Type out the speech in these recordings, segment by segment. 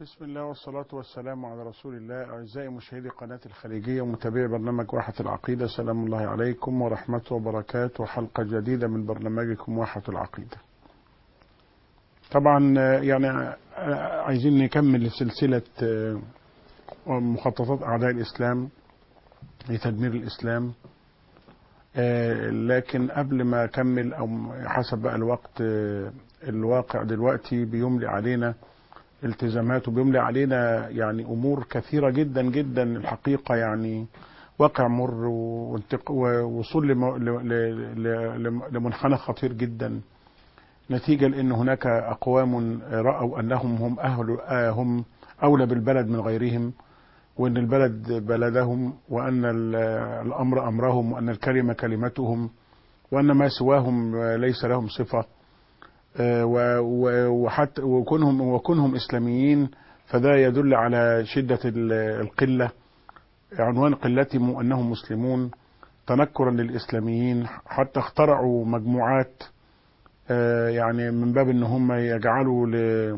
بسم الله والصلاة والسلام على رسول الله أعزائي مشاهدي قناة الخليجية ومتابعي برنامج واحة العقيدة سلام الله عليكم ورحمته وبركاته حلقة جديدة من برنامجكم واحة العقيدة طبعا يعني عايزين نكمل سلسلة مخططات أعداء الإسلام لتدمير الإسلام لكن قبل ما أكمل أو حسب بقى الوقت الواقع دلوقتي بيملي علينا التزامات وبيملي علينا يعني امور كثيره جدا جدا الحقيقه يعني واقع مر ووصول لمنحنى خطير جدا نتيجه لان هناك اقوام راوا انهم هم اهل هم اولى بالبلد من غيرهم وان البلد بلدهم وان الامر امرهم وان الكلمه كلمتهم وان ما سواهم ليس لهم صفه وحتى وكونهم وكونهم اسلاميين فده يدل على شده القله عنوان قلتهم انهم مسلمون تنكرا للاسلاميين حتى اخترعوا مجموعات يعني من باب ان هم يجعلوا ل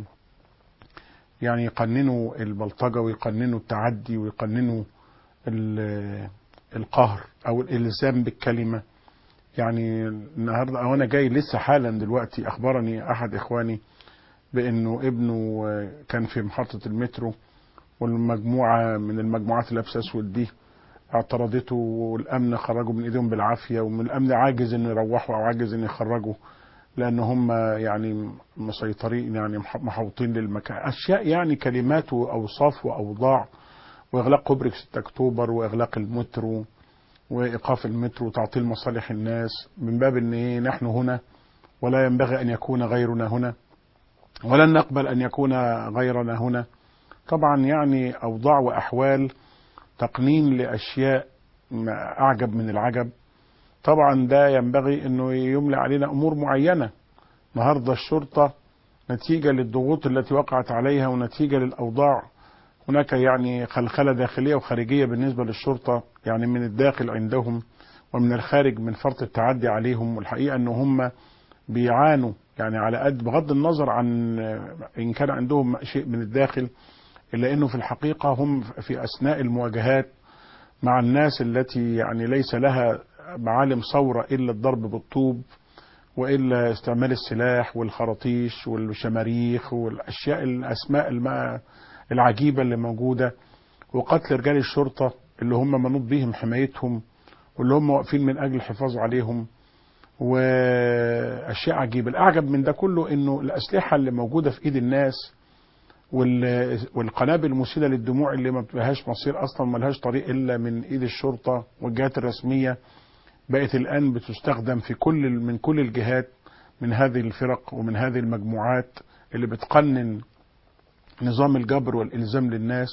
يعني يقننوا البلطجه ويقننوا التعدي ويقننوا القهر او الالزام بالكلمه يعني النهارده او انا جاي لسه حالا دلوقتي اخبرني احد اخواني بانه ابنه كان في محطه المترو والمجموعه من المجموعات اللي لابسه اسود دي اعترضته والامن خرجوا من ايديهم بالعافيه ومن الامن عاجز انه يروحوا او عاجز انه يخرجوا لان هم يعني مسيطرين يعني محوطين للمكان اشياء يعني كلمات واوصاف واوضاع واغلاق كوبري 6 اكتوبر واغلاق المترو وايقاف المترو وتعطيل مصالح الناس من باب ان ايه نحن هنا ولا ينبغي ان يكون غيرنا هنا ولن نقبل ان يكون غيرنا هنا طبعا يعني اوضاع واحوال تقنين لاشياء اعجب من العجب طبعا ده ينبغي انه يملى علينا امور معينه النهارده الشرطه نتيجه للضغوط التي وقعت عليها ونتيجه للاوضاع هناك يعني خلخله داخليه وخارجيه بالنسبه للشرطه يعني من الداخل عندهم ومن الخارج من فرط التعدي عليهم والحقيقه ان هم بيعانوا يعني على قد بغض النظر عن ان كان عندهم شيء من الداخل الا انه في الحقيقه هم في اثناء المواجهات مع الناس التي يعني ليس لها معالم ثوره الا الضرب بالطوب والا استعمال السلاح والخراطيش والشماريخ والاشياء الاسماء العجيبه اللي موجوده وقتل رجال الشرطه اللي هم منوط بهم حمايتهم واللي هم واقفين من اجل الحفاظ عليهم واشياء عجيبه الاعجب من ده كله انه الاسلحه اللي موجوده في ايد الناس والقنابل المسيله للدموع اللي ما بتبقاش مصير اصلا ما لهاش طريق الا من ايد الشرطه والجهات الرسميه بقت الان بتستخدم في كل من كل الجهات من هذه الفرق ومن هذه المجموعات اللي بتقنن نظام الجبر والالزام للناس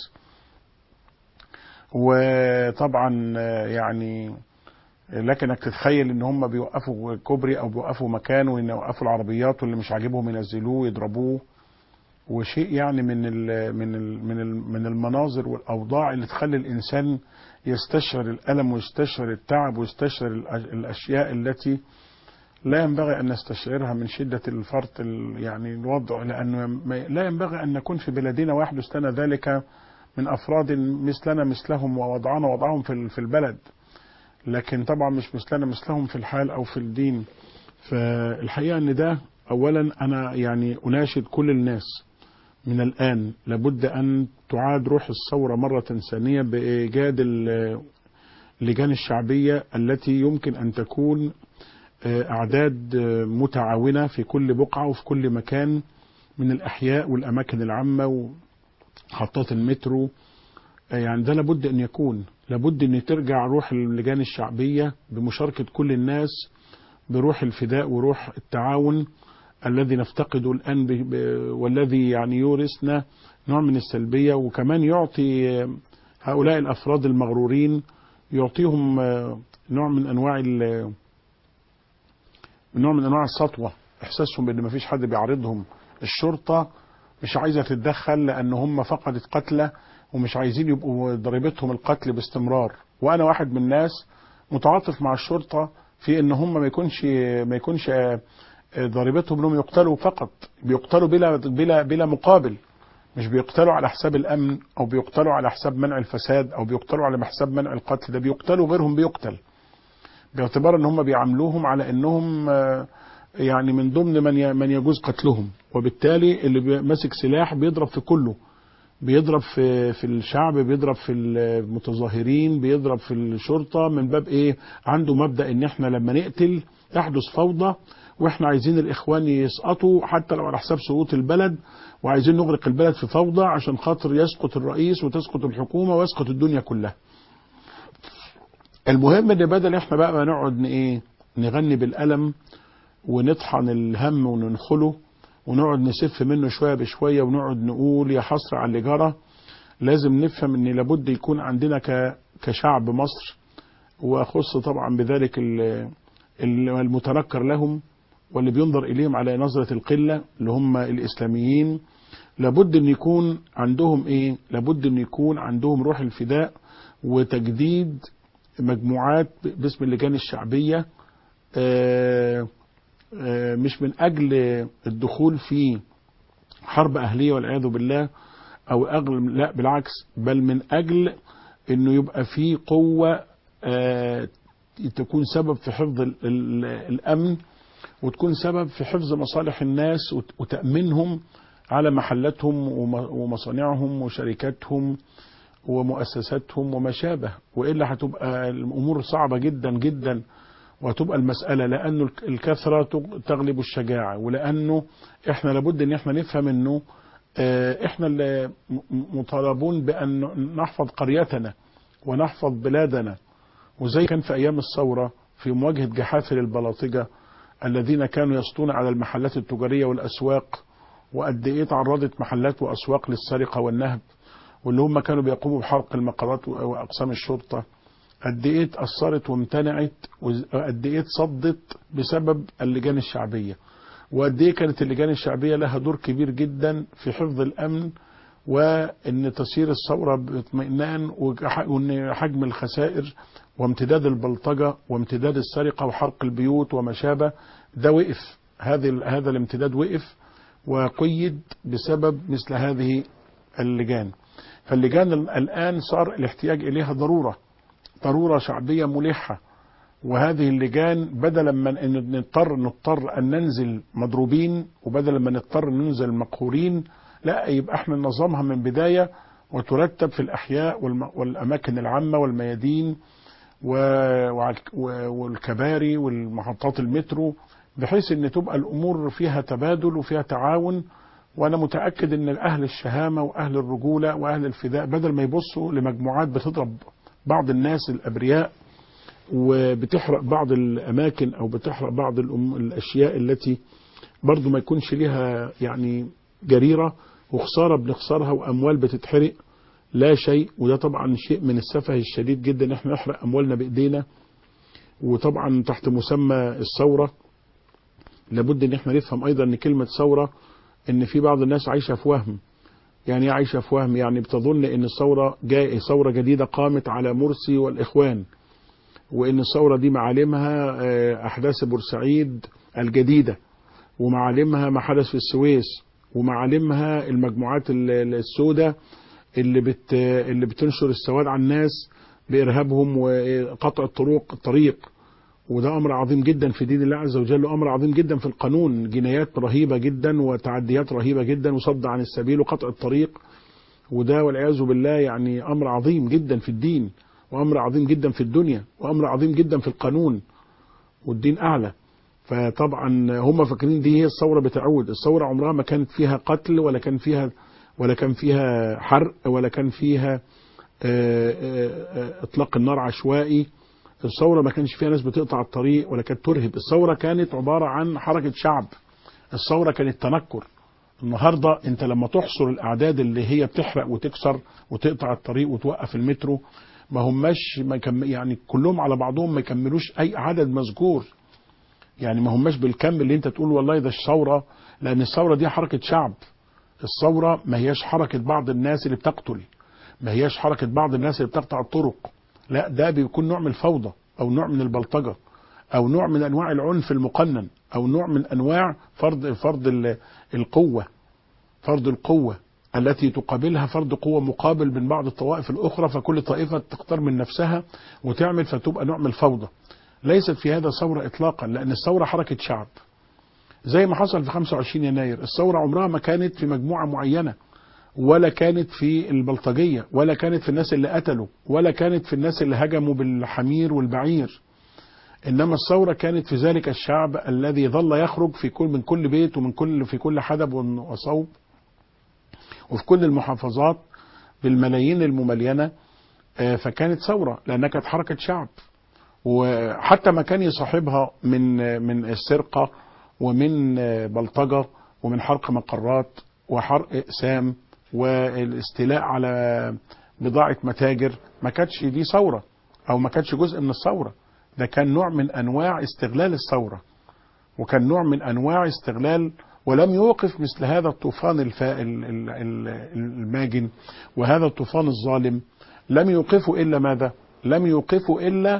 وطبعا يعني لكنك تتخيل ان هم بيوقفوا كوبري او بيوقفوا مكان وان يوقفوا العربيات واللي مش عاجبهم ينزلوه يضربوه وشيء يعني من ال من ال من ال من المناظر والاوضاع اللي تخلي الانسان يستشعر الالم ويستشعر التعب ويستشعر الاشياء التي لا ينبغي ان نستشعرها من شده الفرط يعني الوضع لانه لا ينبغي ان نكون في بلدنا ويحدث لنا ذلك من افراد مثلنا مثلهم ووضعنا وضعهم في في البلد لكن طبعا مش مثلنا مثلهم في الحال او في الدين فالحقيقه ان ده اولا انا يعني اناشد كل الناس من الان لابد ان تعاد روح الثوره مره ثانيه بايجاد اللجان الشعبيه التي يمكن ان تكون اعداد متعاونه في كل بقعه وفي كل مكان من الاحياء والاماكن العامه محطات المترو يعني ده لابد ان يكون لابد ان ترجع روح اللجان الشعبيه بمشاركه كل الناس بروح الفداء وروح التعاون الذي نفتقده الان ب... والذي يعني يورثنا نوع من السلبيه وكمان يعطي هؤلاء الافراد المغرورين يعطيهم نوع من انواع ال... نوع من انواع السطوه احساسهم بان مفيش حد بيعارضهم الشرطه مش عايزه تتدخل لان هم فقدت قتلى ومش عايزين يبقوا ضريبتهم القتل باستمرار وانا واحد من الناس متعاطف مع الشرطه في ان هم ما يكونش ما يكونش ضريبتهم انهم يقتلوا فقط بيقتلوا بلا بلا بلا مقابل مش بيقتلوا على حساب الامن او بيقتلوا على حساب منع الفساد او بيقتلوا على حساب منع القتل ده بيقتلوا غيرهم بيقتل باعتبار ان هم بيعاملوهم على انهم آه، يعني من ضمن من ي- من يجوز قتلهم وبالتالي اللي بي- ماسك سلاح بيضرب في كله بيضرب في في الشعب بيضرب في المتظاهرين بيضرب في الشرطه من باب ايه عنده مبدا ان احنا لما نقتل تحدث فوضى واحنا عايزين الاخوان يسقطوا حتى لو على حساب سقوط البلد وعايزين نغرق البلد في فوضى عشان خاطر يسقط الرئيس وتسقط الحكومه ويسقط الدنيا كلها. المهم ان بدل احنا بقى ما نقعد ن- ايه نغني بالالم ونطحن الهم وننخله ونقعد نسف منه شويه بشويه ونقعد نقول يا حسره على اللي جرى لازم نفهم ان لابد يكون عندنا ك كشعب مصر واخص طبعا بذلك ال- ال- المتنكر لهم واللي بينظر اليهم على نظره القله اللي هم الاسلاميين لابد ان يكون عندهم ايه لابد ان يكون عندهم روح الفداء وتجديد مجموعات باسم اللجان الشعبيه آه، آه، مش من اجل الدخول في حرب اهليه والعياذ بالله او اغل لا بالعكس بل من اجل انه يبقى في قوه آه، تكون سبب في حفظ ال- ال- الامن وتكون سبب في حفظ مصالح الناس وت- وتامينهم على محلاتهم وم- ومصانعهم وشركاتهم ومؤسساتهم وما شابه والا هتبقى الامور صعبه جدا جدا وهتبقى المساله لانه الك- الكثره تغ- تغلب الشجاعه ولانه احنا لابد ان احنا نفهم انه آه، احنا اللي م- م- مطالبون بان نحفظ قريتنا ونحفظ بلادنا وزي كان في ايام الثوره في مواجهه جحافل البلاطجه الذين كانوا يسطون على المحلات التجاريه والاسواق وقد ايه تعرضت محلات واسواق للسرقه والنهب واللي هم كانوا بيقوموا بحرق المقرات و- واقسام الشرطه قد ايه اتاثرت وامتنعت وقد ايه اتصدت بسبب اللجان الشعبيه وقد ايه كانت اللجان الشعبيه لها دور كبير جدا في حفظ الامن وان تسيير الثوره باطمئنان وح- وان حجم الخسائر وامتداد البلطجه وامتداد السرقه وحرق البيوت وما شابه ده وقف هذا ال- هذا الامتداد وقف وقيد بسبب مثل هذه اللجان فاللجان ال- الان صار الاحتياج اليها ضروره ضروره شعبيه ملحه وهذه اللجان بدلا من ان نضطر نضطر ان ننزل مضروبين وبدلا ما نضطر ننزل مقهورين لا يبقى احنا نظامها من بدايه وترتب في الاحياء والم- والاماكن العامه والميادين و- وعلى- و- والكباري والمحطات المترو بحيث ان تبقى الامور فيها تبادل وفيها تعاون وانا متاكد ان اهل الشهامه واهل الرجوله واهل الفداء بدل ما يبصوا لمجموعات بتضرب بعض الناس الابرياء وبتحرق بعض الاماكن او بتحرق بعض الأم الاشياء التي برضو ما يكونش ليها يعني جريره وخساره بنخسرها واموال بتتحرق لا شيء وده طبعا شيء من السفه الشديد جدا ان احنا نحرق اموالنا بايدينا وطبعا تحت مسمى الثوره لابد ان احنا نفهم ايضا ان كلمه ثوره ان في بعض الناس عايشه في وهم يعني ايه عايشه في وهم يعني بتظن ان الثوره جاي ثوره جديده قامت على مرسي والاخوان وان الثوره دي معالمها آه، احداث بورسعيد الجديده ومعالمها ما حدث في السويس ومعالمها المجموعات ال- ال- السوداء اللي بت اللي بتنشر السواد على الناس بارهابهم وقطع الطرق الطريق وده امر عظيم جدا في دين الله عز وجل وامر عظيم جدا في القانون جنايات رهيبه جدا وتعديات رهيبه جدا وصد عن السبيل وقطع الطريق وده والعياذ بالله يعني امر عظيم جدا في الدين وامر عظيم جدا في الدنيا وامر عظيم جدا في القانون والدين اعلى فطبعا هم فاكرين دي هي الثوره بتعود الثوره عمرها ما كانت فيها قتل ولا كان فيها ولا كان فيها حرق ولا كان فيها آه، آه، آه، اطلاق النار عشوائي الثوره ما كانش فيها ناس بتقطع الطريق ولا كانت ترهب الثوره كانت عباره عن حركه شعب الثوره كانت تنكر النهارده انت لما تحصر الاعداد اللي هي بتحرق وتكسر وتقطع الطريق وتوقف المترو ما هماش ما يكم يعني كلهم على بعضهم ما يكملوش اي عدد مذكور يعني ما هماش بالكم اللي انت تقول والله ده الثوره لان الثوره دي حركه شعب الثوره ما هياش حركه بعض الناس اللي بتقتل ما هياش حركه بعض الناس اللي بتقطع الطرق لا ده بيكون نوع من الفوضى او نوع من البلطجه او نوع من انواع العنف المقنن او نوع من انواع فرض فرض ال- القوه فرض القوه التي تقابلها فرض قوة مقابل من بعض الطوائف الأخرى فكل طائفة تختار من نفسها وتعمل فتبقى نوع من الفوضى ليست في هذا ثورة إطلاقا لأن الثورة حركة شعب زي ما حصل في 25 يناير الثورة عمرها ما كانت في مجموعة معينة ولا كانت في البلطجية ولا كانت في الناس اللي قتلوا ولا كانت في الناس اللي هجموا بالحمير والبعير انما الثوره كانت في ذلك الشعب الذي ظل يخرج في كل من كل بيت ومن كل في كل حدب وصوب وفي كل المحافظات بالملايين المملينه آه، فكانت ثوره لانها كانت حركه شعب وحتى ما كان يصاحبها من من السرقه ومن آه، بلطجه ومن حرق مقرات وحرق اقسام والاستيلاء على بضاعه متاجر ما كانتش دي ثوره او ما كانتش جزء من الثوره ده كان نوع من انواع استغلال الثوره وكان نوع من انواع استغلال ولم يوقف مثل هذا الطوفان الفا ال- ال- ال- الماجن وهذا الطوفان الظالم لم يوقفوا الا ماذا؟ لم يوقفوا الا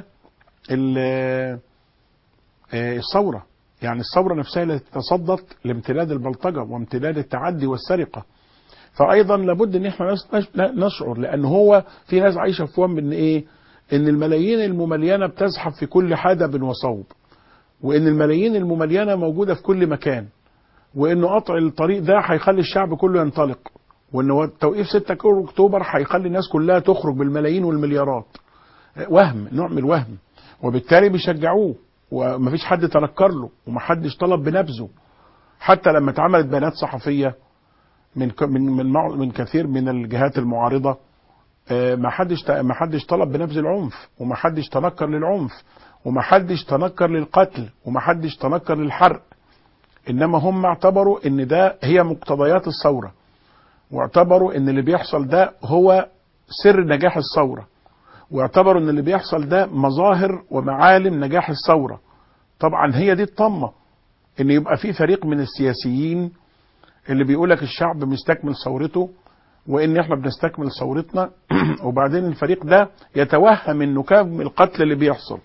ال- آه، الثوره يعني الثوره نفسها التي تصدت لامتداد البلطجه وامتداد التعدي والسرقه فايضا لابد ان احنا نس- نش- نشعر لان هو في ناس عايشه في وهم ان ايه؟ ان الملايين المملينه بتزحف في كل حدب وصوب وان الملايين المملينه موجوده في كل مكان وان قطع الطريق ده هيخلي الشعب كله ينطلق وان توقيف 6 اكتوبر هيخلي الناس كلها تخرج بالملايين والمليارات وهم نوع من الوهم وبالتالي بيشجعوه ومفيش حد تنكر له ومحدش طلب بنبذه حتى لما اتعملت بيانات صحفيه من ك- من من مع- من كثير من الجهات المعارضه آه، ما حدش ت- ما حدش طلب بنبذ العنف وما حدش تنكر للعنف وما حدش تنكر للقتل وما حدش تنكر للحرق انما هم اعتبروا ان ده هي مقتضيات الثوره واعتبروا ان اللي بيحصل ده هو سر نجاح الثوره واعتبروا ان اللي بيحصل ده مظاهر ومعالم نجاح الثوره طبعا هي دي الطمه ان يبقى في فريق من السياسيين اللي بيقول لك الشعب مستكمل ثورته وان احنا بنستكمل ثورتنا وبعدين الفريق ده يتوهم انه كم القتل اللي بيحصل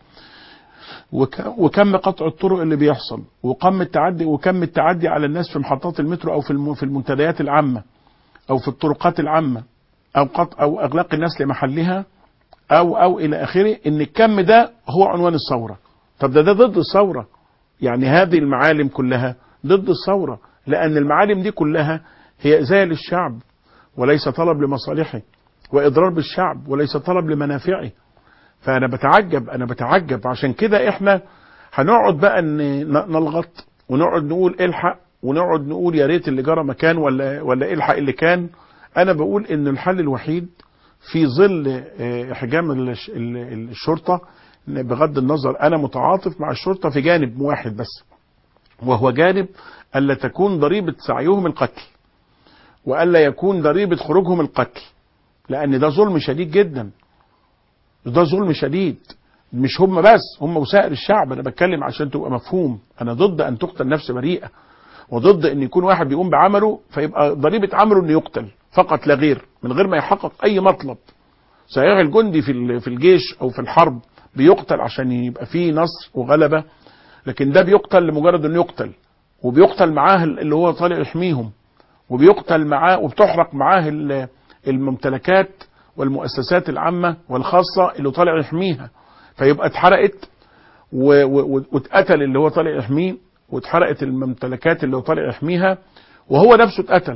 وك- وكم قطع الطرق اللي بيحصل وكم التعدي وكم التعدي على الناس في محطات المترو او في الم- في المنتديات العامه او في الطرقات العامه او قطع او اغلاق الناس لمحلها او او الى اخره ان الكم ده هو عنوان الثوره طب ده ده ضد الثوره يعني هذه المعالم كلها ضد الثوره لان المعالم دي كلها هي ازاله للشعب وليس طلب لمصالحه واضرار بالشعب وليس طلب لمنافعه فانا بتعجب انا بتعجب عشان كده احنا هنقعد بقى ن- ن- نلغط ونقعد نقول الحق ونقعد نقول يا ريت اللي جرى مكان ولا ولا الحق اللي كان انا بقول ان الحل الوحيد في ظل آه، احجام الش- ال- الشرطه إن بغض النظر انا متعاطف مع الشرطه في جانب واحد بس وهو جانب الا تكون ضريبه سعيهم القتل والا يكون ضريبه خروجهم القتل لان ده ظلم شديد جدا ده ظلم شديد مش هم بس هم وسائر الشعب انا بتكلم عشان تبقى مفهوم انا ضد ان تقتل نفس بريئه وضد ان يكون واحد بيقوم بعمله فيبقى ضريبه عمله انه يقتل فقط لا غير من غير ما يحقق اي مطلب صحيح الجندي في ال- في الجيش او في الحرب بيقتل عشان يبقى فيه نصر وغلبه لكن ده بيقتل لمجرد انه يقتل وبيقتل معاه اللي هو طالع يحميهم وبيقتل معاه وبتحرق معاه ال- الممتلكات والمؤسسات العامة والخاصة اللي طالع يحميها فيبقى اتحرقت و- و- واتقتل اللي هو طالع يحميه واتحرقت الممتلكات اللي هو طالع يحميها وهو نفسه اتقتل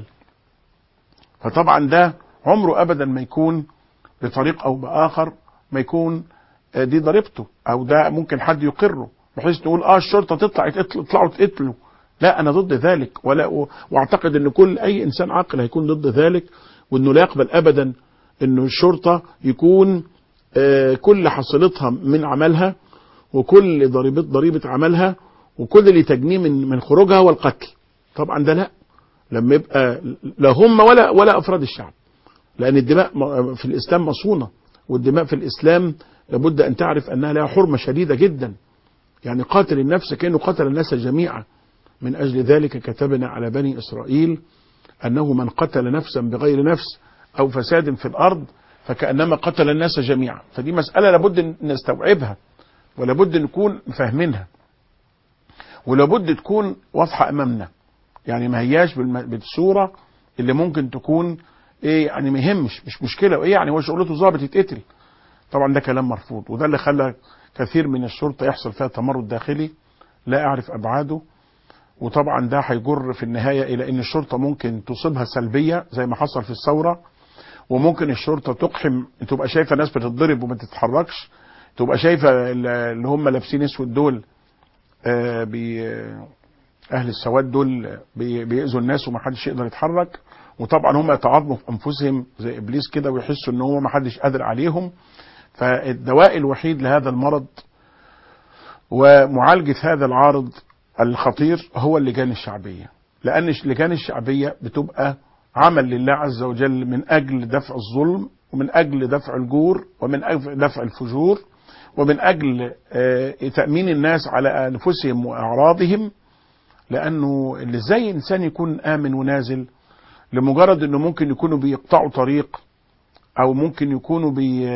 فطبعا ده عمره ابدا ما يكون بطريق او باخر ما يكون آه، دي ضريبته او ده ممكن حد يقره بحيث تقول اه الشرطه تطلع تقتل- تطلعوا تقتلوا لا انا ضد ذلك ولا واعتقد ان كل اي انسان عاقل هيكون ضد ذلك وانه لا يقبل ابدا انه الشرطه يكون آه، كل حصيلتها من عملها وكل ضريبه ضريبه عملها وكل اللي تجنيه من من خروجها والقتل طبعا ده لا لما يبقى لا هم ولا ولا افراد الشعب لان الدماء م- في الاسلام مصونه والدماء في الاسلام لابد ان تعرف انها لها حرمه شديده جدا يعني قاتل النفس كانه قتل الناس جميعا من اجل ذلك كتبنا على بني اسرائيل انه من قتل نفسا بغير نفس او فساد في الارض فكانما قتل الناس جميعا فدي مساله لابد ان نستوعبها ولابد نكون فاهمينها ولابد تكون واضحه امامنا يعني ما هياش بالم- بالصوره اللي ممكن تكون ايه يعني ما يهمش مش مشكله وايه يعني هو شغلته ظابط يتقتل طبعا ده كلام مرفوض وده اللي خلى كثير من الشرطه يحصل فيها تمرد داخلي لا اعرف ابعاده وطبعا ده هيجر في النهايه الى ان الشرطه ممكن تصيبها سلبيه زي ما حصل في الثوره وممكن الشرطه تقحم تبقى شايفه ناس بتتضرب وما تتحركش تبقى شايفه اللي هم لابسين اسود دول آه بي اهل السواد دول بي بيأذوا الناس ومحدش يقدر يتحرك وطبعا هم يتعاظموا في انفسهم زي ابليس كده ويحسوا ان هو محدش قادر عليهم فالدواء الوحيد لهذا المرض ومعالجة هذا العارض الخطير هو اللجان الشعبية لأن اللجان الشعبية بتبقى عمل لله عز وجل من أجل دفع الظلم ومن أجل دفع الجور ومن أجل دفع الفجور ومن أجل تأمين الناس على أنفسهم وأعراضهم لأنه اللي زي إنسان يكون آمن ونازل لمجرد أنه ممكن يكونوا بيقطعوا طريق أو ممكن يكونوا بي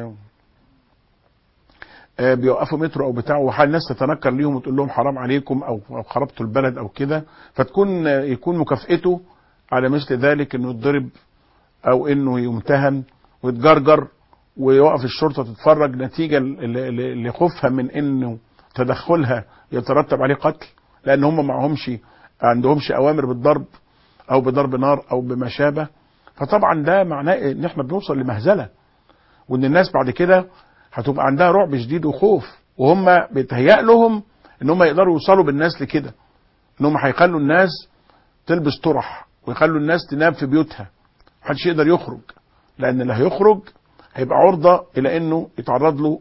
بيوقفوا مترو او بتاع والناس تتنكر ليهم وتقول لهم حرام عليكم او او خربتوا البلد او كده فتكون يكون مكافئته على مثل ذلك انه يتضرب او انه يمتهن ويتجرجر ويوقف الشرطه تتفرج نتيجه لخوفها من انه تدخلها يترتب عليه قتل لان هم معهمش عندهمش اوامر بالضرب او بضرب نار او بما شابه فطبعا ده معناه ان احنا بنوصل لمهزله وان الناس بعد كده هتبقى عندها رعب شديد وخوف وهم بيتهيأ لهم ان هم يقدروا يوصلوا بالناس لكده ان هم هيخلوا الناس تلبس طرح ويخلوا الناس تنام في بيوتها محدش يقدر يخرج لان اللي هيخرج هيبقى عرضة الى انه يتعرض له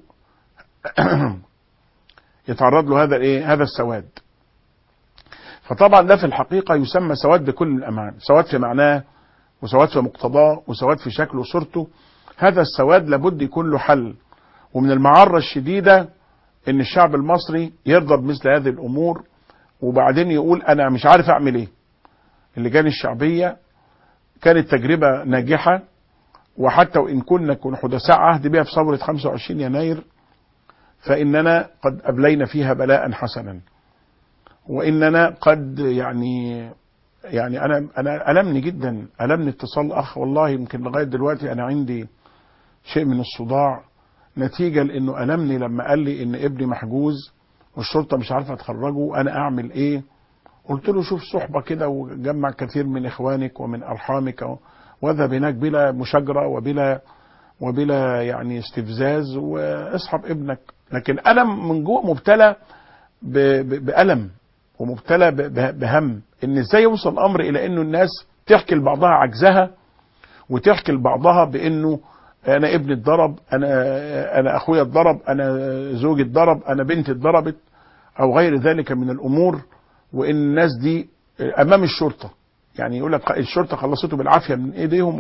يتعرض له هذا الايه هذا السواد فطبعا ده في الحقيقة يسمى سواد بكل الأمان سواد في معناه وسواد في مقتضاه وسواد في شكله وصورته هذا السواد لابد يكون له حل ومن المعرة الشديدة ان الشعب المصري يرضى بمثل هذه الامور وبعدين يقول انا مش عارف اعمل ايه اللجان الشعبية كانت تجربة ناجحة وحتى وان كنا كنا حدثاء عهد بها في ثورة 25 يناير فاننا قد ابلينا فيها بلاء حسنا واننا قد يعني يعني انا انا المني جدا المني اتصال اخ والله يمكن لغايه دلوقتي انا عندي شيء من الصداع نتيجه لانه المني لما قال لي ان ابني محجوز والشرطه مش عارفه تخرجه انا اعمل ايه قلت له شوف صحبه كده وجمع كثير من اخوانك ومن ارحامك واذهب هناك بلا مشاجره وبلا وبلا يعني استفزاز واصحب ابنك لكن انا من جوه مبتلى بألم ومبتلى بهم ان ازاي يوصل الامر الى انه الناس تحكي لبعضها عجزها وتحكي لبعضها بانه انا ابني اتضرب انا انا اخويا اتضرب انا زوجي اتضرب انا بنتي اتضربت او غير ذلك من الامور وان الناس دي امام الشرطه يعني يقول لك الشرطه خلصته بالعافيه من ايديهم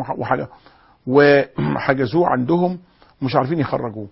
وحجزوه عندهم مش عارفين يخرجوه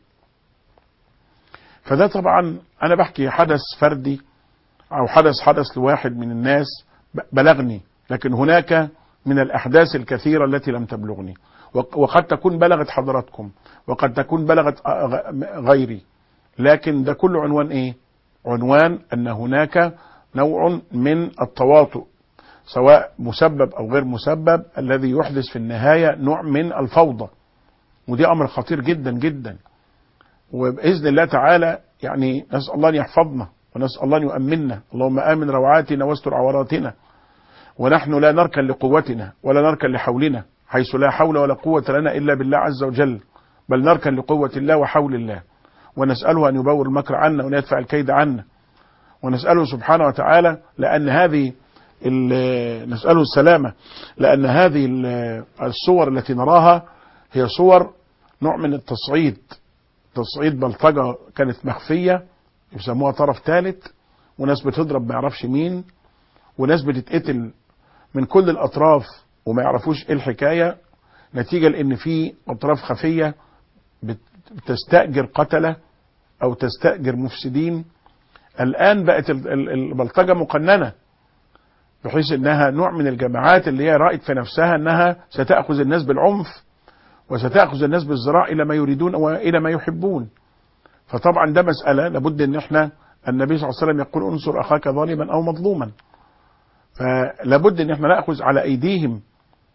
فده طبعا انا بحكي حدث فردي او حدث حدث لواحد من الناس بلغني لكن هناك من الاحداث الكثيره التي لم تبلغني وقد تكون بلغت حضراتكم وقد تكون بلغت غيري لكن ده كله عنوان ايه عنوان ان هناك نوع من التواطؤ سواء مسبب او غير مسبب الذي يحدث في النهايه نوع من الفوضى ودي امر خطير جدا جدا وباذن الله تعالى يعني نسال الله ان يحفظنا ونسال الله ان يؤمننا اللهم امن روعاتنا واستر عوراتنا ونحن لا نركن لقوتنا ولا نركن لحولنا حيث لا حول ولا قوه لنا الا بالله عز وجل بل نركن لقوه الله وحول الله ونساله ان يبور المكر عنا وان يدفع الكيد عنا ونساله سبحانه وتعالى لان هذه نساله السلامه لان هذه الصور التي نراها هي صور نوع من التصعيد تصعيد بلطجة كانت مخفية يسموها طرف ثالث وناس بتضرب ما يعرفش مين وناس بتتقتل من كل الأطراف وما يعرفوش ايه الحكاية نتيجة لأن في أطراف خفية بتستأجر قتلة أو تستأجر مفسدين الآن بقت البلطجة مقننة بحيث انها نوع من الجماعات اللي هي رأت في نفسها انها ستأخذ الناس بالعنف وستأخذ الناس بالذراع إلى ما يريدون وإلى ما يحبون فطبعا ده مسألة لابد ان احنا النبي صلى الله عليه وسلم يقول انصر اخاك ظالما او مظلوما فلابد ان احنا ناخذ على ايديهم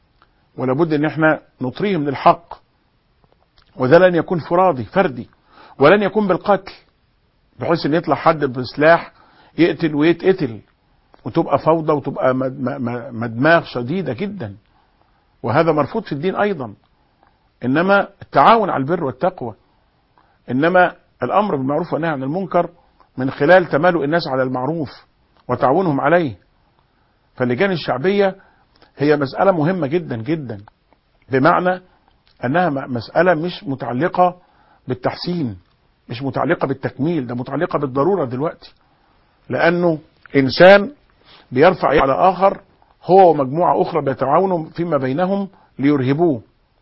ولا بد ان احنا نطريهم للحق وده لن يكون فرادي فردي ولن يكون بالقتل بحيث ان يطلع حد بسلاح يقتل ويتقتل وتبقى فوضى وتبقى مد- م- م- مدماغ شديده جدا وهذا مرفوض في الدين ايضا انما التعاون على البر والتقوى انما الامر بالمعروف والنهي عن المنكر من خلال تمالؤ الناس على المعروف وتعاونهم عليه فاللجان الشعبيه هي مساله مهمه جدا جدا بمعنى انها م- مساله مش متعلقه بالتحسين مش متعلقه بالتكميل ده متعلقه بالضروره دلوقتي لانه انسان بيرفع يد على اخر هو ومجموعه اخرى بيتعاونوا فيما بينهم ليرهبوه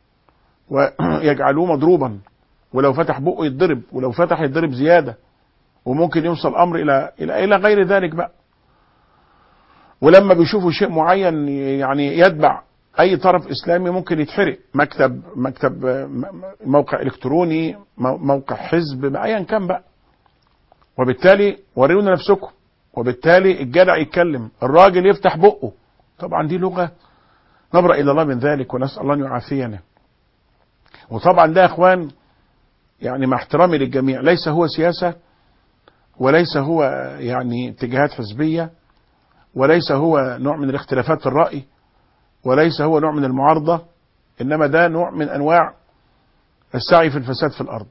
ويجعلوه مضروبا ولو فتح بقه يتضرب ولو فتح يتضرب زياده وممكن يوصل الامر الى الى الى غير ذلك بقى ولما بيشوفوا شيء معين يعني يتبع اي طرف اسلامي ممكن يتحرق مكتب مكتب م- م- موقع الكتروني مو- موقع حزب ايا كان بقى وبالتالي وريونا نفسكم وبالتالي الجدع يتكلم الراجل يفتح بقه طبعا دي لغه نبرأ الى الله من ذلك ونسال الله ان يعافينا وطبعا ده يا اخوان يعني مع احترامي للجميع ليس هو سياسه وليس هو يعني اتجاهات حزبيه وليس هو نوع من الاختلافات في الرأي وليس هو نوع من المعارضة إنما ده نوع من أنواع السعي في الفساد في الأرض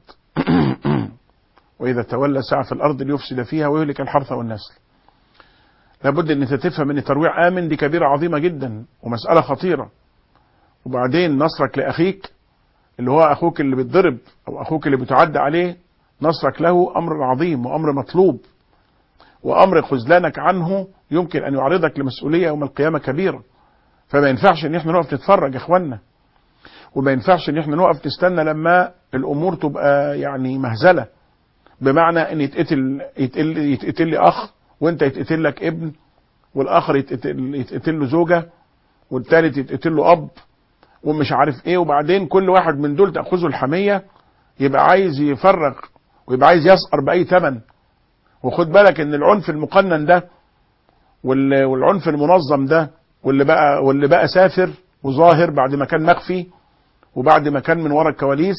وإذا تولى سعى في الأرض ليفسد فيها ويهلك الحرث والنسل لابد أن أنت تفهم أن ترويع آمن دي كبيرة عظيمة جدا ومسألة خطيرة وبعدين نصرك لأخيك اللي هو أخوك اللي بيتضرب أو أخوك اللي بتعدى عليه نصرك له أمر عظيم وأمر مطلوب وأمر خذلانك عنه يمكن أن يعرضك لمسؤولية يوم القيامة كبيرة فما ينفعش ان احنا نقف نتفرج يا اخوانا وما ينفعش ان احنا نقف نستنى لما الامور تبقى يعني مهزله بمعنى ان يتقتل يتقتل, يتقتل لي اخ وانت يتقتل لك ابن والاخر يتقتل, يتقتل له زوجه والثالث يتقتل له اب ومش عارف ايه وبعدين كل واحد من دول تاخذه الحميه يبقى عايز يفرق ويبقى عايز يسقر باي ثمن وخد بالك ان العنف المقنن ده وال- والعنف المنظم ده واللي بقى واللي بقى سافر وظاهر بعد ما كان مخفي وبعد ما كان من ورا الكواليس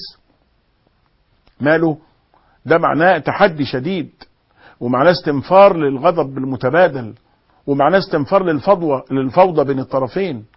ماله ده معناه تحدي شديد ومعناه استنفار للغضب المتبادل ومعناه استنفار للفضوى للفوضى بين الطرفين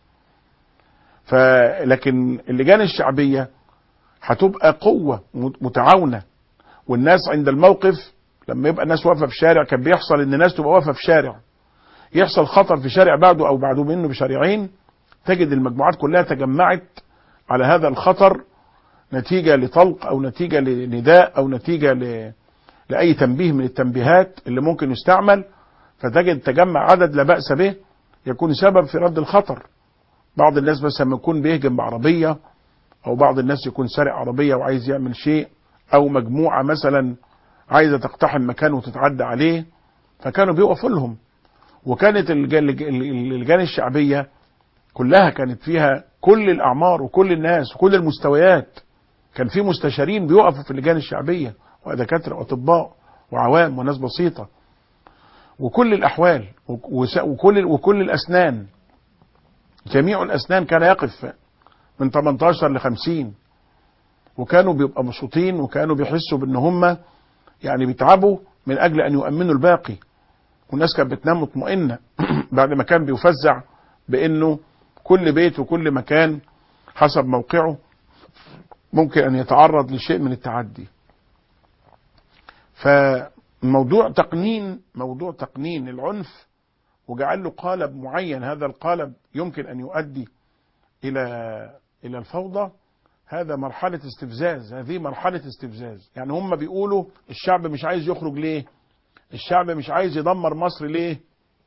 فلكن اللجان الشعبيه هتبقى قوه متعاونه والناس عند الموقف لما يبقى الناس واقفه في شارع كان بيحصل ان الناس تبقى واقفه في شارع يحصل خطر في شارع بعده او بعده منه بشارعين تجد المجموعات كلها تجمعت على هذا الخطر نتيجة لطلق او نتيجة لنداء او نتيجة ل... لأي تنبيه من التنبيهات اللي ممكن يستعمل فتجد تجمع عدد لا بأس به يكون سبب في رد الخطر بعض الناس مثلا يكون بيهجم بعربية او بعض الناس يكون سارق عربية وعايز يعمل شيء او مجموعة مثلا عايزة تقتحم مكان وتتعدى عليه فكانوا بيقفوا لهم وكانت الج- الج- اللجان الشعبية كلها كانت فيها كل الأعمار وكل الناس وكل المستويات كان في مستشارين بيقفوا في اللجان الشعبية ودكاترة وأطباء وعوام وناس بسيطة وكل الأحوال وس- وكل وكل الأسنان جميع الأسنان كان يقف من 18 ل 50 وكانوا بيبقى مبسوطين وكانوا بيحسوا بأن هم يعني بيتعبوا من أجل أن يؤمنوا الباقي والناس كانت بتنام مطمئنه بعد ما كان بيفزع بانه كل بيت وكل مكان حسب موقعه ممكن ان يتعرض لشيء من التعدي فموضوع تقنين موضوع تقنين العنف وجعل له قالب معين هذا القالب يمكن ان يؤدي الى الى الفوضى هذا مرحلة استفزاز هذه مرحلة استفزاز يعني هم بيقولوا الشعب مش عايز يخرج ليه الشعب مش عايز يدمر مصر ليه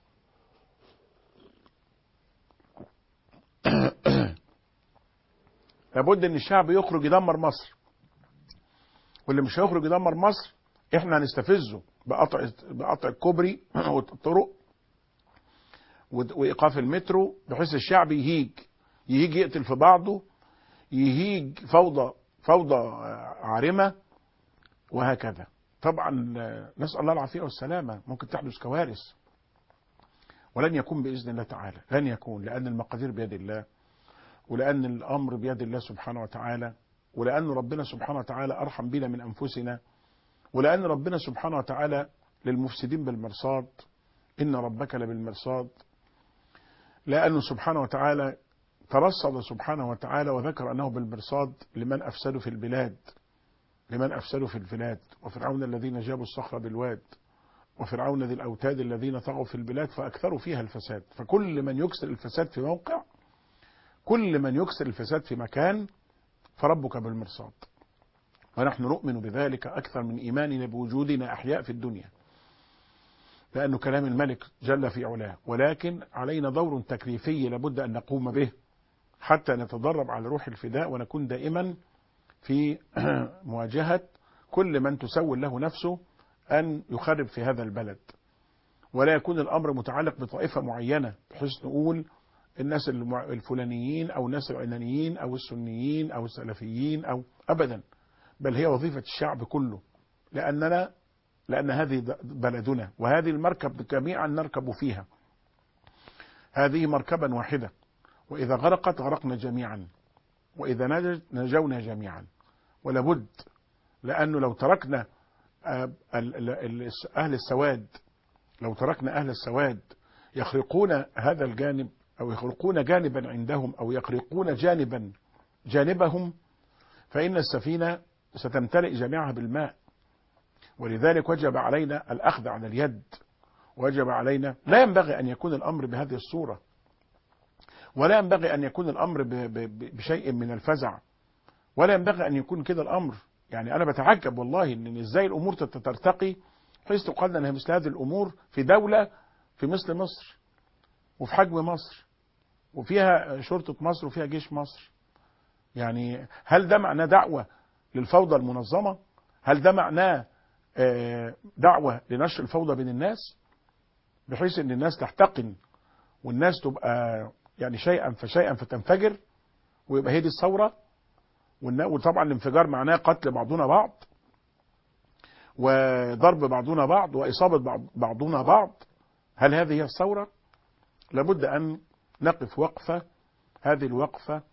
لابد ان الشعب يخرج يدمر مصر واللي مش هيخرج يدمر مصر احنا هنستفزه بقطع بقطع الكوبري والطرق وايقاف المترو بحيث الشعب يهيج يهيج يقتل في بعضه يهيج فوضى فوضى عارمه وهكذا طبعا نسال الله العافيه والسلامه ممكن تحدث كوارث ولن يكون باذن الله تعالى لن يكون لان المقادير بيد الله ولأن الأمر بيد الله سبحانه وتعالى ولأن ربنا سبحانه وتعالى أرحم بنا من أنفسنا ولأن ربنا سبحانه وتعالى للمفسدين بالمرصاد إن ربك لبالمرصاد لأنه سبحانه وتعالى ترصد سبحانه وتعالى وذكر أنه بالمرصاد لمن أفسدوا في البلاد لمن أفسدوا في البلاد وفرعون الذين جابوا الصخر بالواد وفرعون ذي الأوتاد الذين طغوا في البلاد فأكثروا فيها الفساد فكل من يكسر الفساد في موقع كل من يكسر الفساد في مكان فربك بالمرصاد ونحن نؤمن بذلك أكثر من إيماننا بوجودنا أحياء في الدنيا لأنه كلام الملك جل في علاه ولكن علينا دور تكليفي لابد أن نقوم به حتى نتدرب على روح الفداء ونكون دائما في مواجهة كل من تسول له نفسه أن يخرب في هذا البلد ولا يكون الأمر متعلق بطائفة معينة بحيث نقول الناس الفلانيين أو الناس العلانيين أو السنيين أو السلفيين أو أبدا بل هي وظيفة الشعب كله لأننا لأن هذه بلدنا وهذه المركب جميعا نركب فيها هذه مركبا واحدة وإذا غرقت غرقنا جميعا وإذا نجت نجونا جميعا ولابد لأنه لو تركنا أهل السواد لو تركنا أهل السواد يخرقون هذا الجانب أو يخرقون جانبا عندهم أو يخرقون جانبا جانبهم فإن السفينة ستمتلئ جميعها بالماء ولذلك وجب علينا الأخذ على اليد وجب علينا لا ينبغي أن يكون الأمر بهذه الصورة ولا ينبغي أن يكون الأمر بشيء من الفزع ولا ينبغي أن يكون كده الأمر يعني أنا بتعجب والله إن إزاي الأمور ترتقي حيث تقال أنها مثل هذه الأمور في دولة في مثل مصر وفي حجم مصر وفيها شرطة مصر وفيها جيش مصر يعني هل ده معناه دعوة للفوضى المنظمة هل ده معناه دعوة لنشر الفوضى بين الناس بحيث ان الناس تحتقن والناس تبقى يعني شيئا فشيئا فتنفجر ويبقى هي دي الثورة وطبعا الانفجار معناه قتل بعضنا بعض وضرب بعضنا بعض وإصابة بعضنا بعض هل هذه هي الثورة لابد أن نقف وقفة هذه الوقفة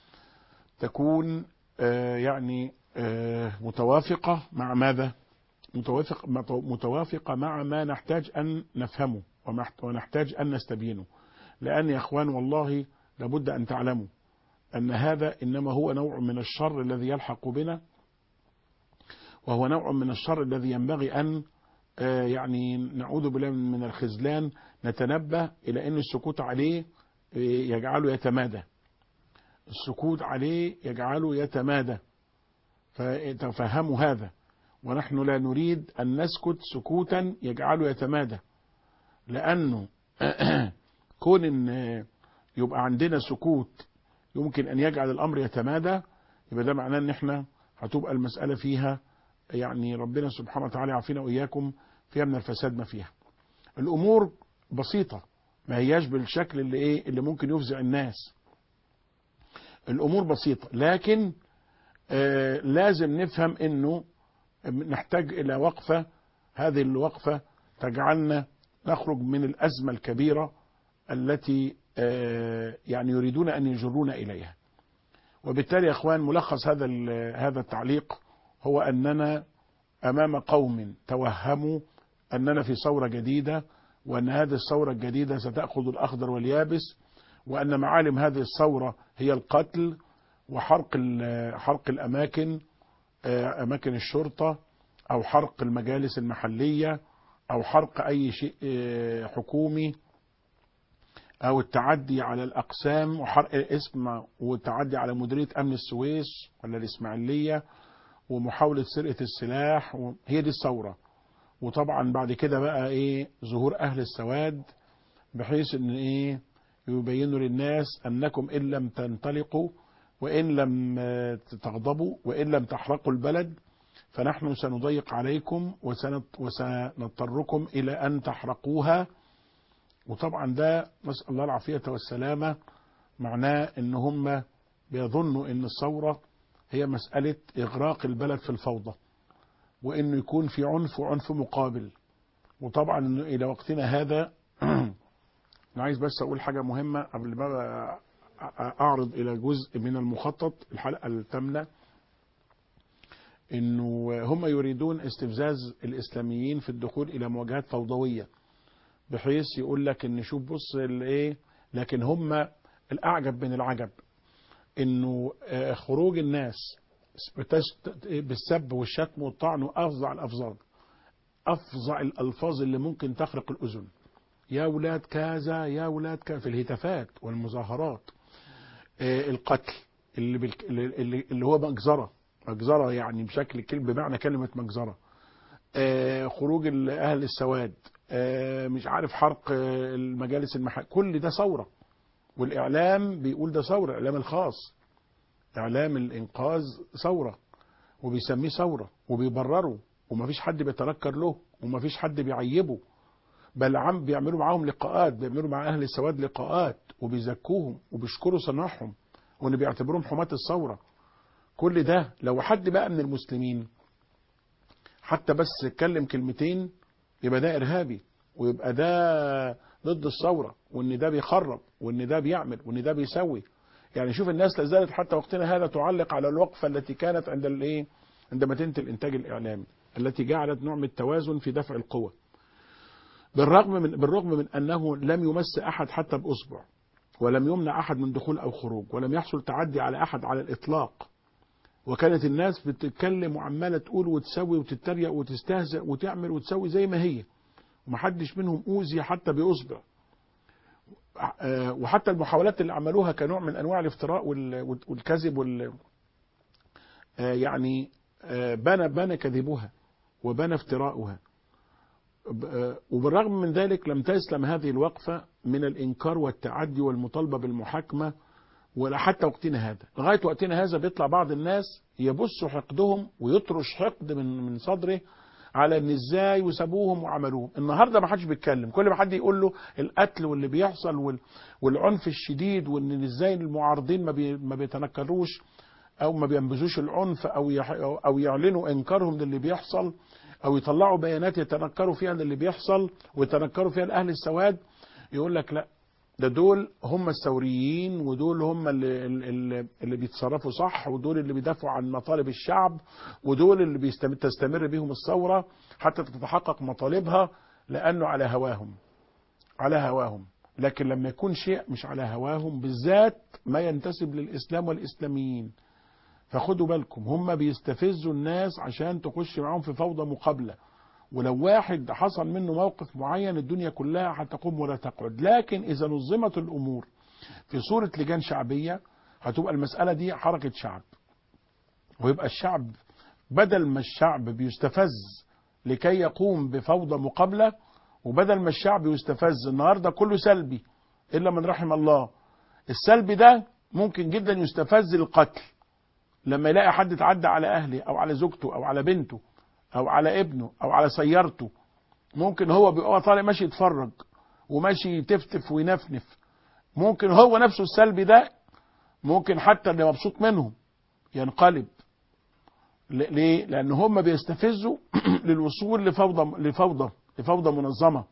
تكون يعني متوافقة مع ماذا متوافق متوافقة مع ما نحتاج أن نفهمه ونحتاج أن نستبينه لأن يا أخوان والله لابد أن تعلموا أن هذا إنما هو نوع من الشر الذي يلحق بنا وهو نوع من الشر الذي ينبغي أن يعني نعوذ بالله من الخذلان نتنبه إلى أن السكوت عليه يجعله يتمادى السكوت عليه يجعله يتمادى فتفهموا هذا ونحن لا نريد أن نسكت سكوتا يجعله يتمادى لأنه كون ان يبقى عندنا سكوت يمكن ان يجعل الامر يتمادى يبقى ده معناه ان احنا هتبقى المسألة فيها يعني ربنا سبحانه وتعالى يعافينا واياكم فيها من الفساد ما فيها الامور بسيطة ما هياش بالشكل اللي ايه اللي ممكن يفزع الناس الامور بسيطة لكن آه لازم نفهم انه نحتاج الى وقفة هذه الوقفة تجعلنا نخرج من الازمة الكبيرة التي يعني يريدون أن يجرونا إليها وبالتالي يا أخوان ملخص هذا هذا التعليق هو أننا أمام قوم توهموا أننا في ثورة جديدة وأن هذه الثورة الجديدة ستأخذ الأخضر واليابس وأن معالم هذه الثورة هي القتل وحرق حرق الأماكن أماكن الشرطة أو حرق المجالس المحلية أو حرق أي شيء حكومي او التعدي على الاقسام وحرق الاسم والتعدي على مديريه امن السويس ولا الاسماعيليه ومحاوله سرقه السلاح هي دي الثوره وطبعا بعد كده بقى ايه ظهور اهل السواد بحيث ان ايه يبينوا للناس انكم ان لم تنطلقوا وان لم تغضبوا وان لم تحرقوا البلد فنحن سنضيق عليكم وسنضطركم الى ان تحرقوها وطبعا ده نسأل الله العافية والسلامة معناه ان هم بيظنوا ان الثورة هي مسألة اغراق البلد في الفوضى وانه يكون في عنف وعنف مقابل وطبعا الى وقتنا هذا انا عايز بس اقول حاجة مهمة قبل ما اعرض الى جزء من المخطط الحلقه الثامنه انه هم يريدون استفزاز الاسلاميين في الدخول الى مواجهات فوضويه بحيث يقول لك ان شوف بص الايه لكن هم الاعجب من العجب انه آه، خروج الناس بتشت- بالسب والشتم والطعن وافظع الافظاظ افظع الالفاظ اللي ممكن تخرق الاذن يا ولاد كذا يا ولاد كذا في الهتافات والمظاهرات آه، القتل اللي, بالك... اللي اللي هو مجزره مجزره يعني بشكل كلمه بمعنى كلمه مجزره آه، خروج ال- اهل السواد آه، مش عارف حرق آه، المجالس المحل كل ده ثوره والاعلام بيقول ده ثوره الاعلام الخاص اعلام الانقاذ ثوره وبيسميه ثوره وبيبرره ومفيش حد بيتنكر له ومفيش حد بيعيبه بل عم بيعملوا معاهم لقاءات بيعملوا مع اهل السواد لقاءات وبيزكوهم وبيشكروا صناعهم وان بيعتبروهم حماة الثوره كل ده لو حد بقى من المسلمين حتى بس اتكلم كلمتين يبقى ده ارهابي ويبقى ده ضد الثوره وان ده بيخرب وان ده بيعمل وان ده بيسوي يعني شوف الناس لا زالت حتى وقتنا هذا تعلق على الوقفه التي كانت عند الايه عند مدينه الانتاج الاعلامي التي جعلت نوع من التوازن في دفع القوى بالرغم من بالرغم من انه لم يمس احد حتى باصبع ولم يمنع احد من دخول او خروج ولم يحصل تعدي على احد على الاطلاق وكانت الناس بتتكلم وعماله تقول وتسوي وتتريق وتستهزئ وتعمل وتسوي زي ما هي ومحدش منهم اوذي حتى باصبع آه، وحتى المحاولات اللي عملوها كنوع من انواع الافتراء وال- والكذب وال آه، يعني آه، بان بان كذبها وبان افتراؤها ب- آه، وبالرغم من ذلك لم تسلم هذه الوقفة من الإنكار والتعدي والمطالبة بالمحاكمة ولا حتى وقتنا هذا لغاية وقتنا هذا بيطلع بعض الناس يبصوا حقدهم ويطرش حقد من من صدره على ان ازاي وسابوهم وعملوهم النهارده ما حدش بيتكلم كل ما حد يقول له القتل واللي بيحصل وال- والعنف الشديد وان ازاي المعارضين ما, بي ما بيتنكروش او ما بينبذوش العنف او يح او يعلنوا انكارهم للي بيحصل او يطلعوا بيانات يتنكروا فيها للي بيحصل ويتنكروا فيها الاهل السواد يقول لك لا ده دول هم الثوريين ودول هم اللي, اللي, اللي بيتصرفوا صح ودول اللي بيدافعوا عن مطالب الشعب ودول اللي بيستم- تستمر بيهم الثورة حتى تتحقق مطالبها لأنه على هواهم على هواهم لكن لما يكون شيء مش على هواهم بالذات ما ينتسب للإسلام والإسلاميين فخدوا بالكم هم بيستفزوا الناس عشان تخش معاهم في فوضى مقابلة ولو واحد حصل منه موقف معين الدنيا كلها هتقوم ولا تقعد لكن إذا نظمت الأمور في صورة لجان شعبية هتبقى المسألة دي حركة شعب ويبقى الشعب بدل ما الشعب بيستفز لكي يقوم بفوضى مقابلة وبدل ما الشعب يستفز النهاردة كله سلبي إلا من رحم الله السلبي ده ممكن جدا يستفز للقتل لما يلاقي حد اتعدى على أهله أو على زوجته أو على بنته أو على ابنه أو على سيارته ممكن هو بيبقى طالع ماشي يتفرج وماشي يتفتف وينفنف ممكن هو نفسه السلبي ده ممكن حتى اللي مبسوط منهم ينقلب ل- ليه؟ لأن هم بيستفزوا للوصول لفوضى لفوضى لفوضى منظمة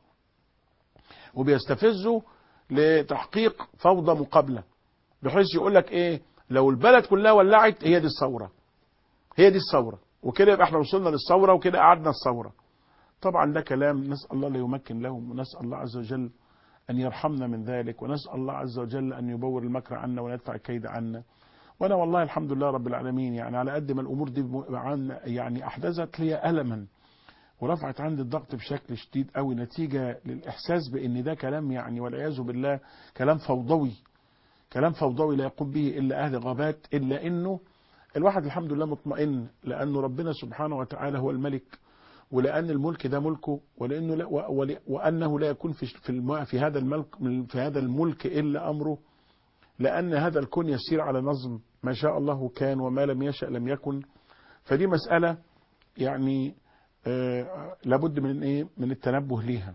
وبيستفزوا لتحقيق فوضى مقابلة بحيث يقول لك ايه لو البلد كلها ولعت هي دي الثورة هي دي الثورة وكده يبقى احنا وصلنا للثورة وكده قعدنا الثورة طبعا ده كلام نسأل الله لا يمكن لهم ونسأل الله عز وجل أن يرحمنا من ذلك ونسأل الله عز وجل أن يبور المكر عنا ويدفع الكيد عنا وأنا والله الحمد لله رب العالمين يعني على قد ما الأمور دي م- عن- يعني أحدثت لي ألما ورفعت عندي الضغط بشكل شديد قوي نتيجة للإحساس بأن ده كلام يعني والعياذ بالله كلام فوضوي كلام فوضوي لا يقوم به إلا أهل غابات إلا أنه الواحد الحمد لله مطمئن لأنه ربنا سبحانه وتعالى هو الملك ولأن الملك ده ملكه ولأنه لا و- ول- وأنه لا يكون في في, الم- في هذا الملك في هذا الملك إلا أمره لأن هذا الكون يسير على نظم ما شاء الله كان وما لم يشأ لم يكن فدي مسألة يعني آه لابد من ايه من التنبه ليها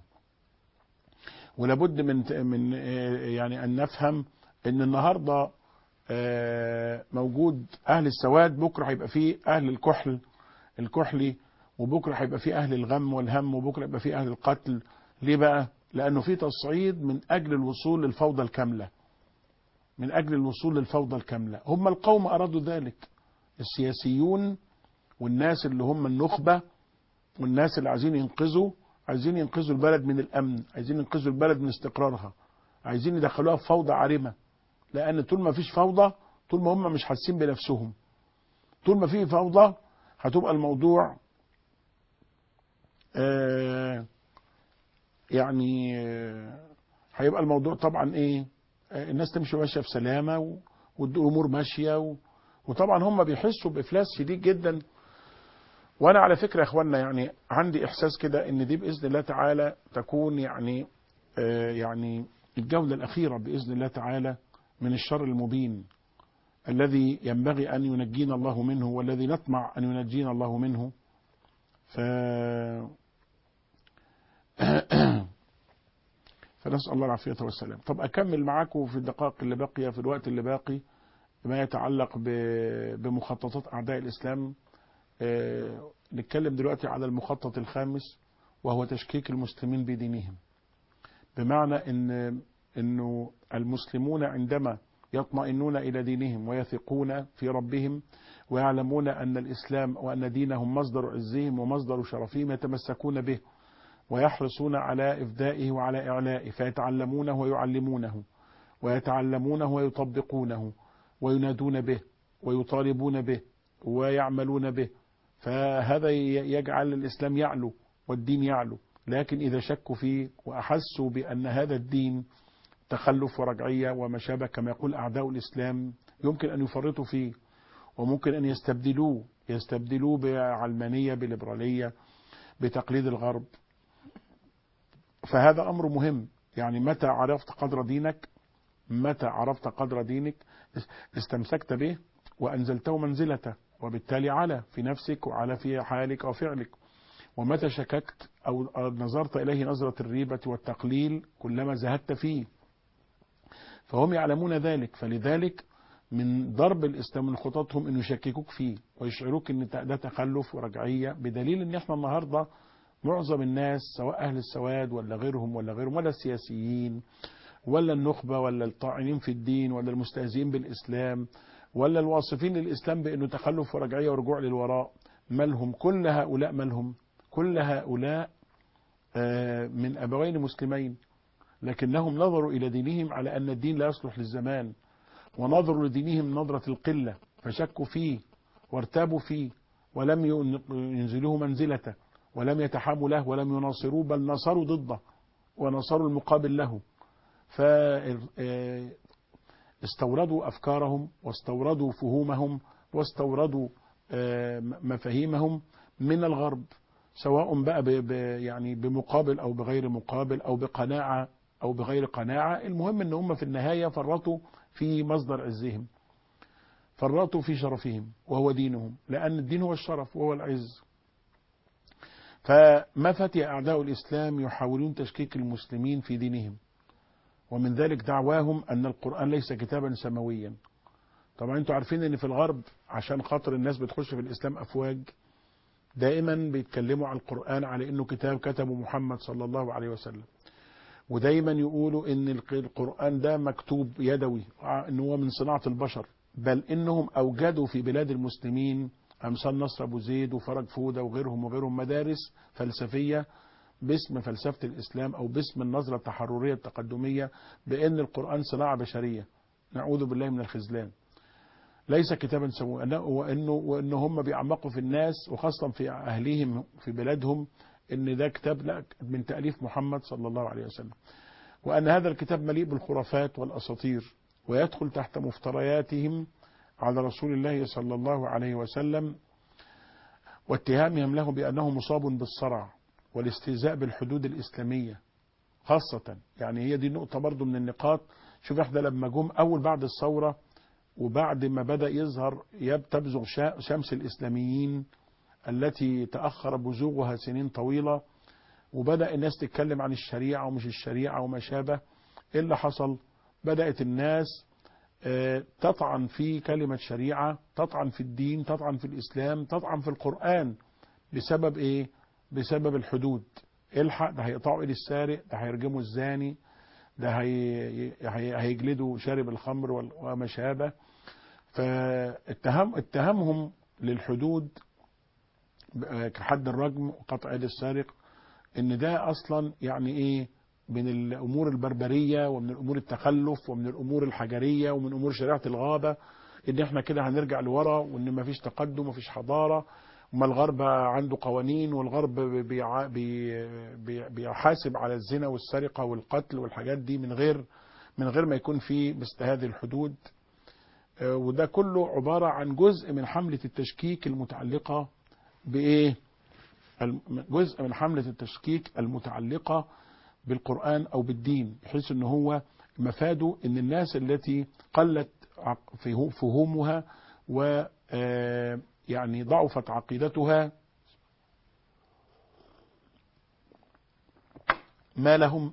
ولابد من من آه يعني ان نفهم ان النهارده آه موجود اهل السواد بكره هيبقى فيه اهل الكحل الكحلي وبكره هيبقى فيه اهل الغم والهم وبكره يبقى فيه اهل القتل ليه بقى لانه في تصعيد من اجل الوصول للفوضى الكامله من أجل الوصول للفوضى الكاملة هم القوم أرادوا ذلك السياسيون والناس اللي هم النخبة والناس اللي عايزين ينقذوا عايزين ينقذوا البلد من الأمن عايزين ينقذوا البلد من استقرارها عايزين يدخلوها في فوضى عارمة لأن طول ما فيش فوضى طول ما هم مش حاسين بنفسهم طول ما في فوضى هتبقى الموضوع آه يعني آه هيبقى الموضوع طبعا ايه آه الناس تمشي ماشيه في سلامه و- والامور ماشيه و... وطبعا هم بيحسوا بافلاس شديد جدا وانا على فكره يا اخوانا يعني عندي احساس كده ان دي باذن الله تعالى تكون يعني آه يعني الجوله الاخيره باذن الله تعالى من الشر المبين الذي ينبغي ان ينجينا الله منه والذي نطمع ان ينجينا الله منه ف فنسأل الله العافية والسلام طب أكمل معاكم في الدقائق اللي باقية في الوقت اللي باقي ما يتعلق ب- بمخططات أعداء الإسلام آه، نتكلم دلوقتي على المخطط الخامس وهو تشكيك المسلمين بدينهم بمعنى ان انه المسلمون عندما يطمئنون الى دينهم ويثقون في ربهم ويعلمون ان الاسلام وان دينهم مصدر عزهم ومصدر شرفهم يتمسكون به ويحرصون على افدائه وعلى اعلائه فيتعلمونه ويعلمونه ويتعلمونه ويطبقونه وينادون به ويطالبون به ويعملون به فهذا ي- يجعل الإسلام يعلو والدين يعلو لكن إذا شكوا فيه وأحسوا بأن هذا الدين تخلف ورجعية وما شابه كما يقول أعداء الإسلام يمكن أن يفرطوا فيه وممكن أن يستبدلوه يستبدلوه بعلمانية بليبرالية بتقليد الغرب فهذا أمر مهم يعني متى عرفت قدر دينك متى عرفت قدر دينك استمسكت به وأنزلته منزلته وبالتالي على في نفسك وعلى في حالك وفعلك ومتى شككت أو نظرت إليه نظرة الريبة والتقليل كلما زهدت فيه فهم يعلمون ذلك فلذلك من ضرب الإسلام من خططهم أن يشككوك فيه ويشعروك أن ده تخلف ورجعية بدليل أن احنا النهاردة معظم الناس سواء أهل السواد ولا غيرهم ولا غيرهم ولا السياسيين ولا النخبة ولا الطاعنين في الدين ولا المستهزئين بالإسلام ولا الواصفين للإسلام بأنه تخلف ورجعية ورجوع للوراء مالهم كل هؤلاء مالهم كل هؤلاء آه، من أبوين مسلمين لكنهم نظروا إلى دينهم على أن الدين لا يصلح للزمان ونظروا لدينهم نظرة القلة فشكوا فيه وارتابوا فيه ولم ين- ينزلوه منزلته ولم يتحاموا له ولم يناصروه بل نصروا ضده ونصروا المقابل له ف آه، استوردوا أفكارهم واستوردوا فهومهم واستوردوا آه، مفاهيمهم من الغرب سواء بقى ب ب يعني بمقابل أو بغير مقابل أو بقناعة أو بغير قناعة المهم أن هم في النهاية فرطوا في مصدر عزهم فرطوا في شرفهم وهو دينهم لأن الدين هو الشرف وهو العز فما فتي أعداء الإسلام يحاولون تشكيك المسلمين في دينهم ومن ذلك دعواهم أن القرآن ليس كتابا سماويا طبعا انتوا عارفين ان في الغرب عشان خاطر الناس بتخش في الإسلام أفواج دائما بيتكلموا عن القرآن على انه كتاب كتبه محمد صلى الله عليه وسلم ودايما يقولوا ان الق- القرآن ده مكتوب يدوي ان هو من صناعة البشر بل انهم اوجدوا في بلاد المسلمين امثال نصر ابو زيد وفرج فودة وغيرهم وغيرهم مدارس فلسفية باسم فلسفة الاسلام او باسم النظرة التحررية التقدمية بان القرآن صناعة بشرية نعوذ بالله من الخذلان ليس كتابا سموه وانه وانه هم بيعمقوا في الناس وخاصه في اهليهم في بلادهم ان ده كتاب لا من تاليف محمد صلى الله عليه وسلم وان هذا الكتاب مليء بالخرافات والاساطير ويدخل تحت مفترياتهم على رسول الله صلى الله عليه وسلم واتهامهم له بانه مصاب بالصرع والاستهزاء بالحدود الاسلاميه خاصه يعني هي دي نقطه برضو من النقاط شوف احنا لما جم اول بعد الثوره وبعد ما بدأ يظهر يب- تبزغ شا- شمس الإسلاميين التي تأخر بزوغها سنين طويلة وبدأ الناس تتكلم عن الشريعة ومش الشريعة وما شابه إيه اللي حصل بدأت الناس آه، تطعن في كلمة شريعة تطعن في الدين تطعن في الإسلام تطعن في القرآن بسبب إيه بسبب الحدود الحق ده هيقطعوا إيد السارق ده هيرجموا الزاني ده هي هي هيجلدوا شارب الخمر وال- وما شابه فاتهم اتهمهم للحدود ب- كحد الرجم وقطع يد السارق ان ده اصلا يعني ايه من الامور البربريه ومن الامور التخلف ومن الامور الحجريه ومن امور شريعه الغابه ان احنا كده هنرجع لورا وان مفيش تقدم مفيش حضاره وما الغرب عنده قوانين والغرب بيع- بي- بي- بيحاسب على الزنا والسرقه والقتل والحاجات دي من غير من غير ما يكون في مثل هذه الحدود آه، وده كله عباره عن جزء من حمله التشكيك المتعلقه بايه؟ الم- جزء من حمله التشكيك المتعلقه بالقرآن أو بالدين بحيث أن هو مفاده أن الناس التي قلت عق- فهو- فهومها و آه، يعني ضعفت عقيدتها ما لهم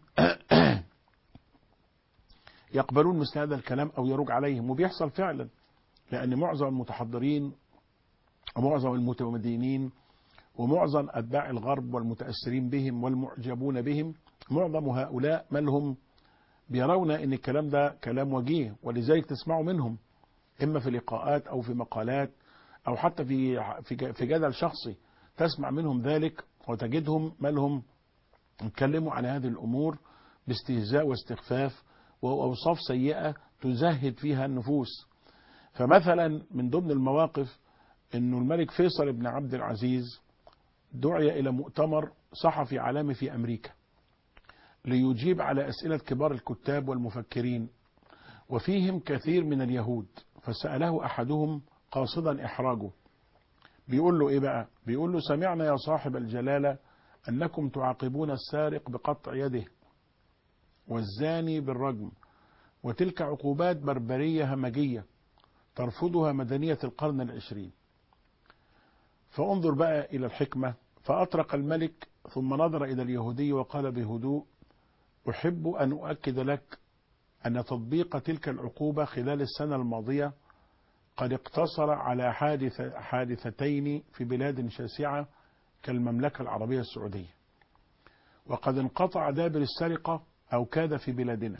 يقبلون مثل هذا الكلام أو يرج عليهم وبيحصل فعلا لأن معظم المتحضرين ومعظم المتمدينين ومعظم أتباع الغرب والمتأثرين بهم والمعجبون بهم معظم هؤلاء مالهم بيرون ان الكلام ده كلام وجيه ولذلك تسمعوا منهم اما في لقاءات او في مقالات او حتى في في في جدل شخصي تسمع منهم ذلك وتجدهم مالهم يتكلموا عن هذه الامور باستهزاء واستخفاف واوصاف سيئه تزهد فيها النفوس فمثلا من ضمن المواقف انه الملك فيصل بن عبد العزيز دعي الى مؤتمر صحفي عالمي في امريكا ليجيب على أسئلة كبار الكتاب والمفكرين وفيهم كثير من اليهود فسأله أحدهم قاصدا إحراجه بيقول له إيه بقى بيقول له سمعنا يا صاحب الجلالة أنكم تعاقبون السارق بقطع يده والزاني بالرجم وتلك عقوبات بربرية همجية ترفضها مدنية القرن العشرين فانظر بقى إلى الحكمة فأطرق الملك ثم نظر إلى اليهودي وقال بهدوء أحب أن أؤكد لك أن تطبيق تلك العقوبة خلال السنة الماضية قد اقتصر على حادث حادثتين في بلاد شاسعة كالمملكة العربية السعودية وقد انقطع دابر السرقة أو كاد في بلادنا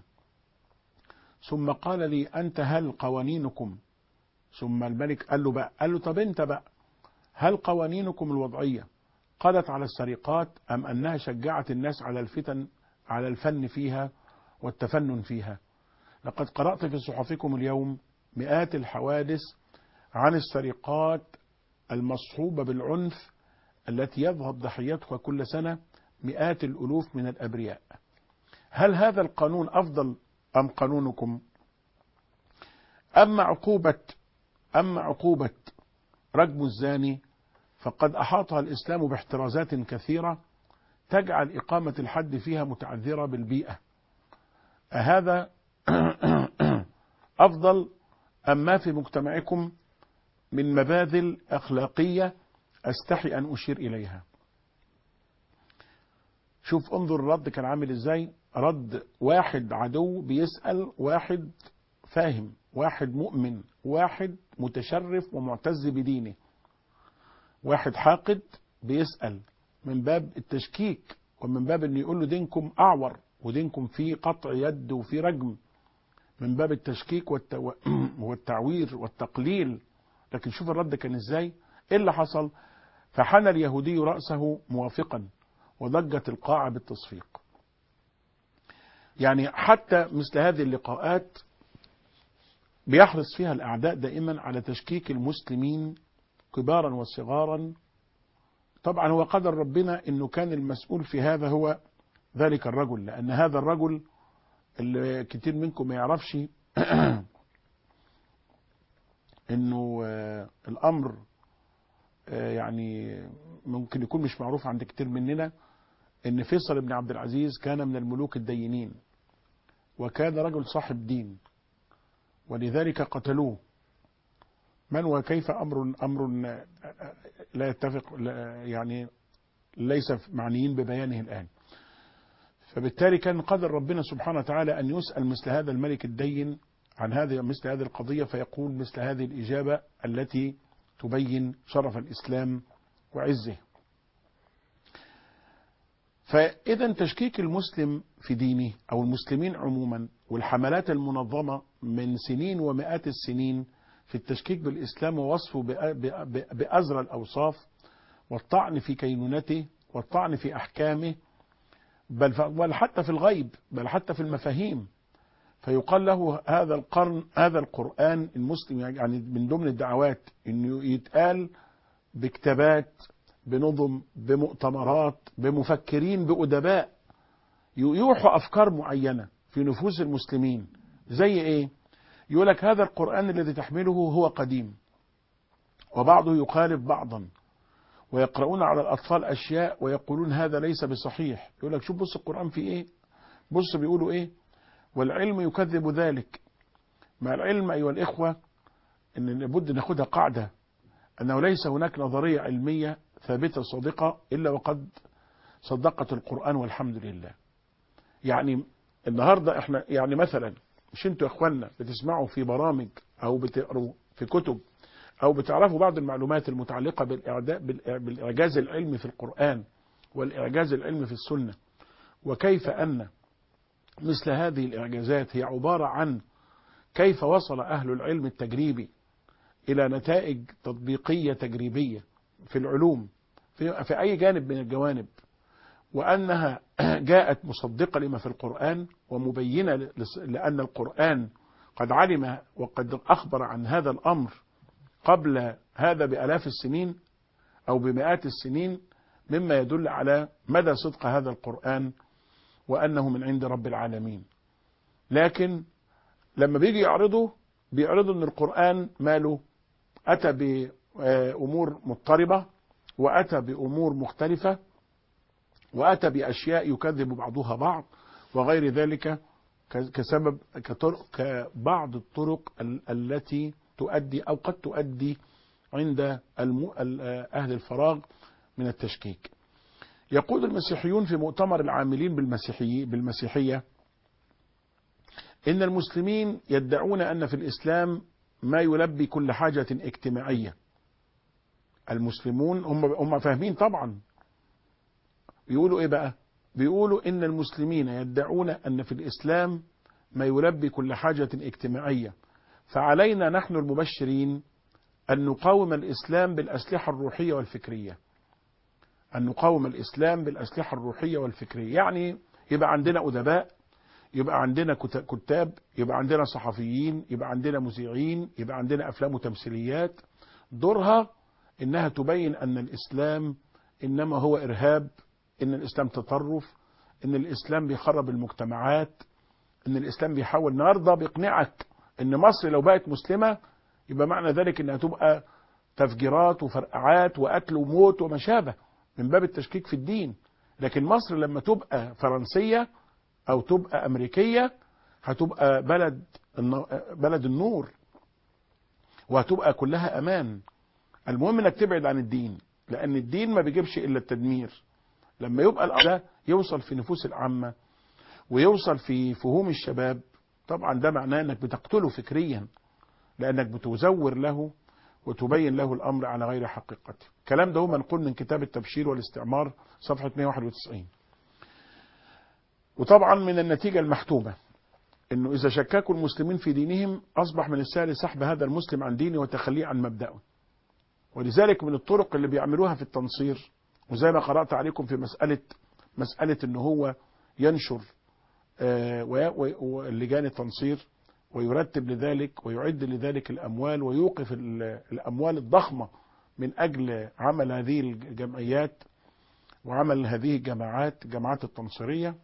ثم قال لي أنت هل قوانينكم ثم الملك قال له بقى قال له طب أنت بقى هل قوانينكم الوضعية قضت على السرقات أم أنها شجعت الناس على الفتن على الفن فيها والتفنن فيها لقد قرأت في صحفكم اليوم مئات الحوادث عن السرقات المصحوبة بالعنف التي يذهب ضحيتها كل سنة مئات الألوف من الأبرياء هل هذا القانون أفضل أم قانونكم أما عقوبة أما عقوبة رجم الزاني فقد أحاطها الإسلام باحترازات كثيرة تجعل إقامة الحد فيها متعذرة بالبيئة أهذا أفضل أم ما في مجتمعكم من مبادل أخلاقية أستحي أن أشير إليها شوف انظر الرد كان عامل ازاي رد واحد عدو بيسأل واحد فاهم واحد مؤمن واحد متشرف ومعتز بدينه واحد حاقد بيسأل من باب التشكيك ومن باب ان يقول له دينكم اعور ودينكم فيه قطع يد وفيه رجم من باب التشكيك والتو... والتعوير والتقليل لكن شوف الرد كان ازاي ايه اللي حصل فحنى اليهودي رأسه موافقا وضجت القاعة بالتصفيق يعني حتى مثل هذه اللقاءات بيحرص فيها الأعداء دائما على تشكيك المسلمين كبارا وصغارا طبعا هو قدر ربنا انه كان المسؤول في هذا هو ذلك الرجل لان هذا الرجل اللي كتير منكم ما يعرفش انه آه، الامر آه، يعني ممكن يكون مش معروف عند كتير مننا ان فيصل بن عبد العزيز كان من الملوك الدينين وكان رجل صاحب دين ولذلك قتلوه من وكيف امر امر لا يتفق لا- يعني ليس معنيين ببيانه الان فبالتالي كان قدر ربنا سبحانه وتعالى ان يسال مثل هذا الملك الدين عن هذه مثل هذه القضيه فيقول مثل هذه الاجابه التي تبين شرف الاسلام وعزه فإذا تشكيك المسلم في دينه أو المسلمين عموما والحملات المنظمة من سنين ومئات السنين في التشكيك بالإسلام ووصفه بأزرى الأوصاف والطعن في كينونته والطعن في أحكامه بل بل حتى في الغيب بل حتى في المفاهيم فيقال له هذا القرن هذا القرآن المسلم يعني من ضمن الدعوات انه يتقال بكتابات بنظم بمؤتمرات بمفكرين بأدباء يوحوا أفكار معينة في نفوس المسلمين زي إيه يقول لك هذا القرآن الذي تحمله هو قديم وبعضه يخالف بعضا ويقرؤون على الأطفال أشياء ويقولون هذا ليس بصحيح يقول لك شوف بص القرآن في إيه بص بيقولوا إيه والعلم يكذب ذلك مع العلم أيها الإخوة أن لابد ناخدها قاعدة أنه ليس هناك نظرية علمية ثابتة صادقة إلا وقد صدقت القرآن والحمد لله يعني النهاردة احنا يعني مثلا مش انتوا يا اخوانا بتسمعوا في برامج او بتقروا في كتب او بتعرفوا بعض المعلومات المتعلقة بالإعداء بالإعجاز العلمي في القرآن والإعجاز العلمي في السنة وكيف أن مثل هذه الإعجازات هي عبارة عن كيف وصل أهل العلم التجريبي إلى نتائج تطبيقية تجريبية في العلوم في, في أي جانب من الجوانب وأنها جاءت مصدقة لما في القرآن ومبينة لأن القرآن قد علم وقد أخبر عن هذا الأمر قبل هذا بألاف السنين أو بمئات السنين مما يدل على مدى صدق هذا القرآن وأنه من عند رب العالمين لكن لما بيجي يعرضوا بيعرضوا أن القرآن ماله أتى بأمور مضطربة وأتى بأمور مختلفة وأتى بأشياء يكذب بعضها بعض وغير ذلك كسبب كطرق كبعض الطرق التي تؤدي أو قد تؤدي عند أهل الفراغ من التشكيك يقول المسيحيون في مؤتمر العاملين بالمسيحي بالمسيحية إن المسلمين يدعون أن في الإسلام ما يلبي كل حاجة اجتماعية المسلمون هم هم فاهمين طبعا بيقولوا ايه بقى بيقولوا ان المسلمين يدعون ان في الاسلام ما يلبي كل حاجة اجتماعية فعلينا نحن المبشرين ان نقاوم الاسلام بالاسلحة الروحية والفكرية ان نقاوم الاسلام بالاسلحة الروحية والفكرية يعني يبقى عندنا ادباء يبقى عندنا كتاب يبقى عندنا صحفيين يبقى عندنا مذيعين يبقى عندنا افلام وتمثيليات دورها انها تبين ان الاسلام انما هو ارهاب ان الاسلام تطرف ان الاسلام بيخرب المجتمعات ان الاسلام بيحاول النهارده بيقنعك ان مصر لو بقت مسلمه يبقى معنى ذلك انها تبقى تفجيرات وفرقعات وقتل وموت وما شابه من باب التشكيك في الدين لكن مصر لما تبقى فرنسيه او تبقى امريكيه هتبقى بلد بلد النور وهتبقى كلها امان المهم انك تبعد عن الدين لان الدين ما بيجيبش الا التدمير لما يبقى الامر ده يوصل في نفوس العامه ويوصل في فهوم الشباب طبعا ده معناه انك بتقتله فكريا لانك بتزور له وتبين له الامر على غير حقيقته الكلام ده هو منقول من كتاب التبشير والاستعمار صفحه 191 وطبعا من النتيجه المحتومه انه اذا شككوا المسلمين في دينهم اصبح من السهل سحب هذا المسلم عن دينه وتخليه عن مبدأه ولذلك من الطرق اللي بيعملوها في التنصير وزي ما قرأت عليكم في مسألة مسألة ان هو ينشر لجان التنصير ويرتب لذلك ويعد لذلك الأموال ويوقف الأموال الضخمة من أجل عمل هذه الجمعيات وعمل هذه الجماعات جماعات التنصيرية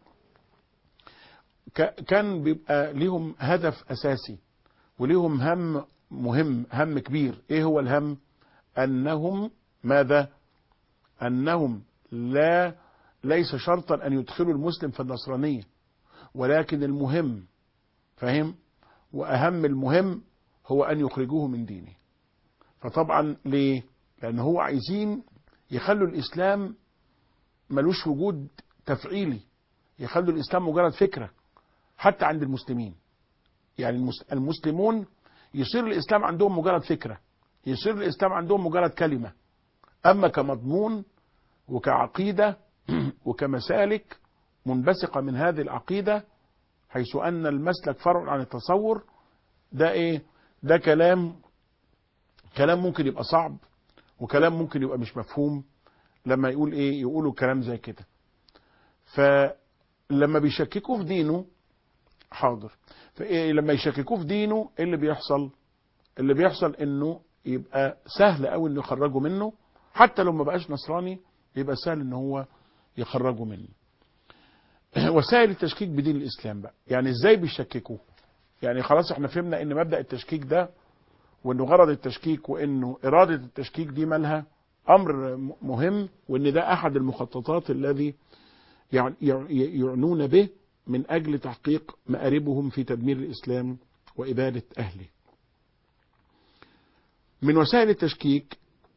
كان بيبقى لهم هدف أساسي ولهم هم مهم هم كبير ايه هو الهم انهم ماذا انهم لا ليس شرطا ان يدخلوا المسلم في النصرانية ولكن المهم فهم واهم المهم هو ان يخرجوه من دينه فطبعا ليه لان هو عايزين يخلوا الاسلام ملوش وجود تفعيلي يخلوا الاسلام مجرد فكرة حتى عند المسلمين يعني المسلمون يصير الإسلام عندهم مجرد فكرة يصير الإسلام عندهم مجرد كلمة أما كمضمون وكعقيدة وكمسالك منبثقة من هذه العقيدة حيث أن المسلك فرع عن التصور ده إيه ده كلام كلام ممكن يبقى صعب وكلام ممكن يبقى مش مفهوم لما يقول إيه يقولوا كلام زي كده فلما بيشككوا في دينه حاضر فإيه لما يشككوه في دينه ايه اللي بيحصل اللي بيحصل انه يبقى سهل قوي انه يخرجوا منه حتى لو ما بقاش نصراني يبقى سهل ان هو يخرجوا منه وسائل التشكيك بدين الاسلام بقى يعني ازاي بيشككوه يعني خلاص احنا فهمنا ان مبدا التشكيك ده وانه غرض التشكيك وانه اراده التشكيك دي مالها امر مهم وان ده احد المخططات الذي يعنون به من أجل تحقيق مآربهم في تدمير الإسلام وإبادة أهله من وسائل التشكيك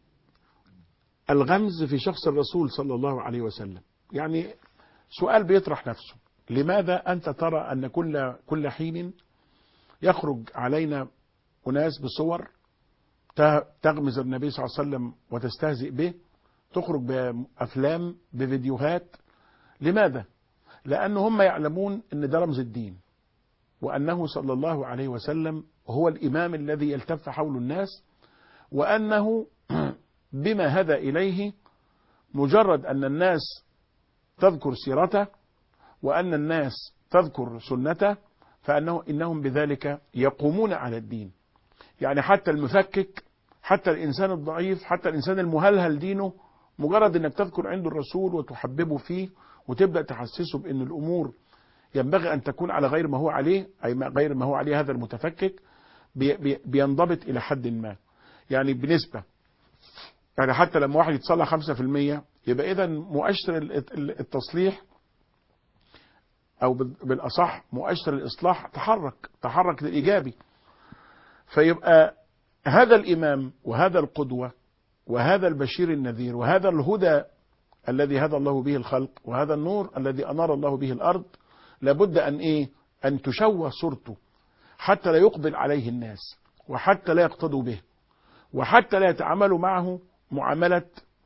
الغمز في شخص الرسول صلى الله عليه وسلم يعني سؤال بيطرح نفسه لماذا أنت ترى أن كل, كل حين يخرج علينا أناس بصور تغمز النبي صلى الله عليه وسلم وتستهزئ به تخرج بأفلام بفيديوهات لماذا لأن هم يعلمون أن ده رمز الدين وأنه صلى الله عليه وسلم هو الإمام الذي يلتف حول الناس وأنه بما هدى إليه مجرد أن الناس تذكر سيرته وأن الناس تذكر سنته فأنه إنهم بذلك يقومون على الدين يعني حتى المفكك حتى الإنسان الضعيف حتى الإنسان المهلهل دينه مجرد أنك تذكر عنده الرسول وتحببه فيه وتبدأ تحسسه بأن الأمور ينبغي أن تكون على غير ما هو عليه أي غير ما هو عليه هذا المتفكك بي بي بينضبط إلى حد ما يعني بنسبة يعني حتى لما واحد يتصلح 5% يبقى إذا مؤشر التصليح أو بالأصح مؤشر الإصلاح تحرك تحرك للإيجابي فيبقى هذا الإمام وهذا القدوة وهذا البشير النذير وهذا الهدى الذي هدى الله به الخلق وهذا النور الذي أنار الله به الأرض لابد أن إيه أن تشوه صورته حتى لا يقبل عليه الناس وحتى لا يقتدوا به وحتى لا يتعاملوا معه معاملة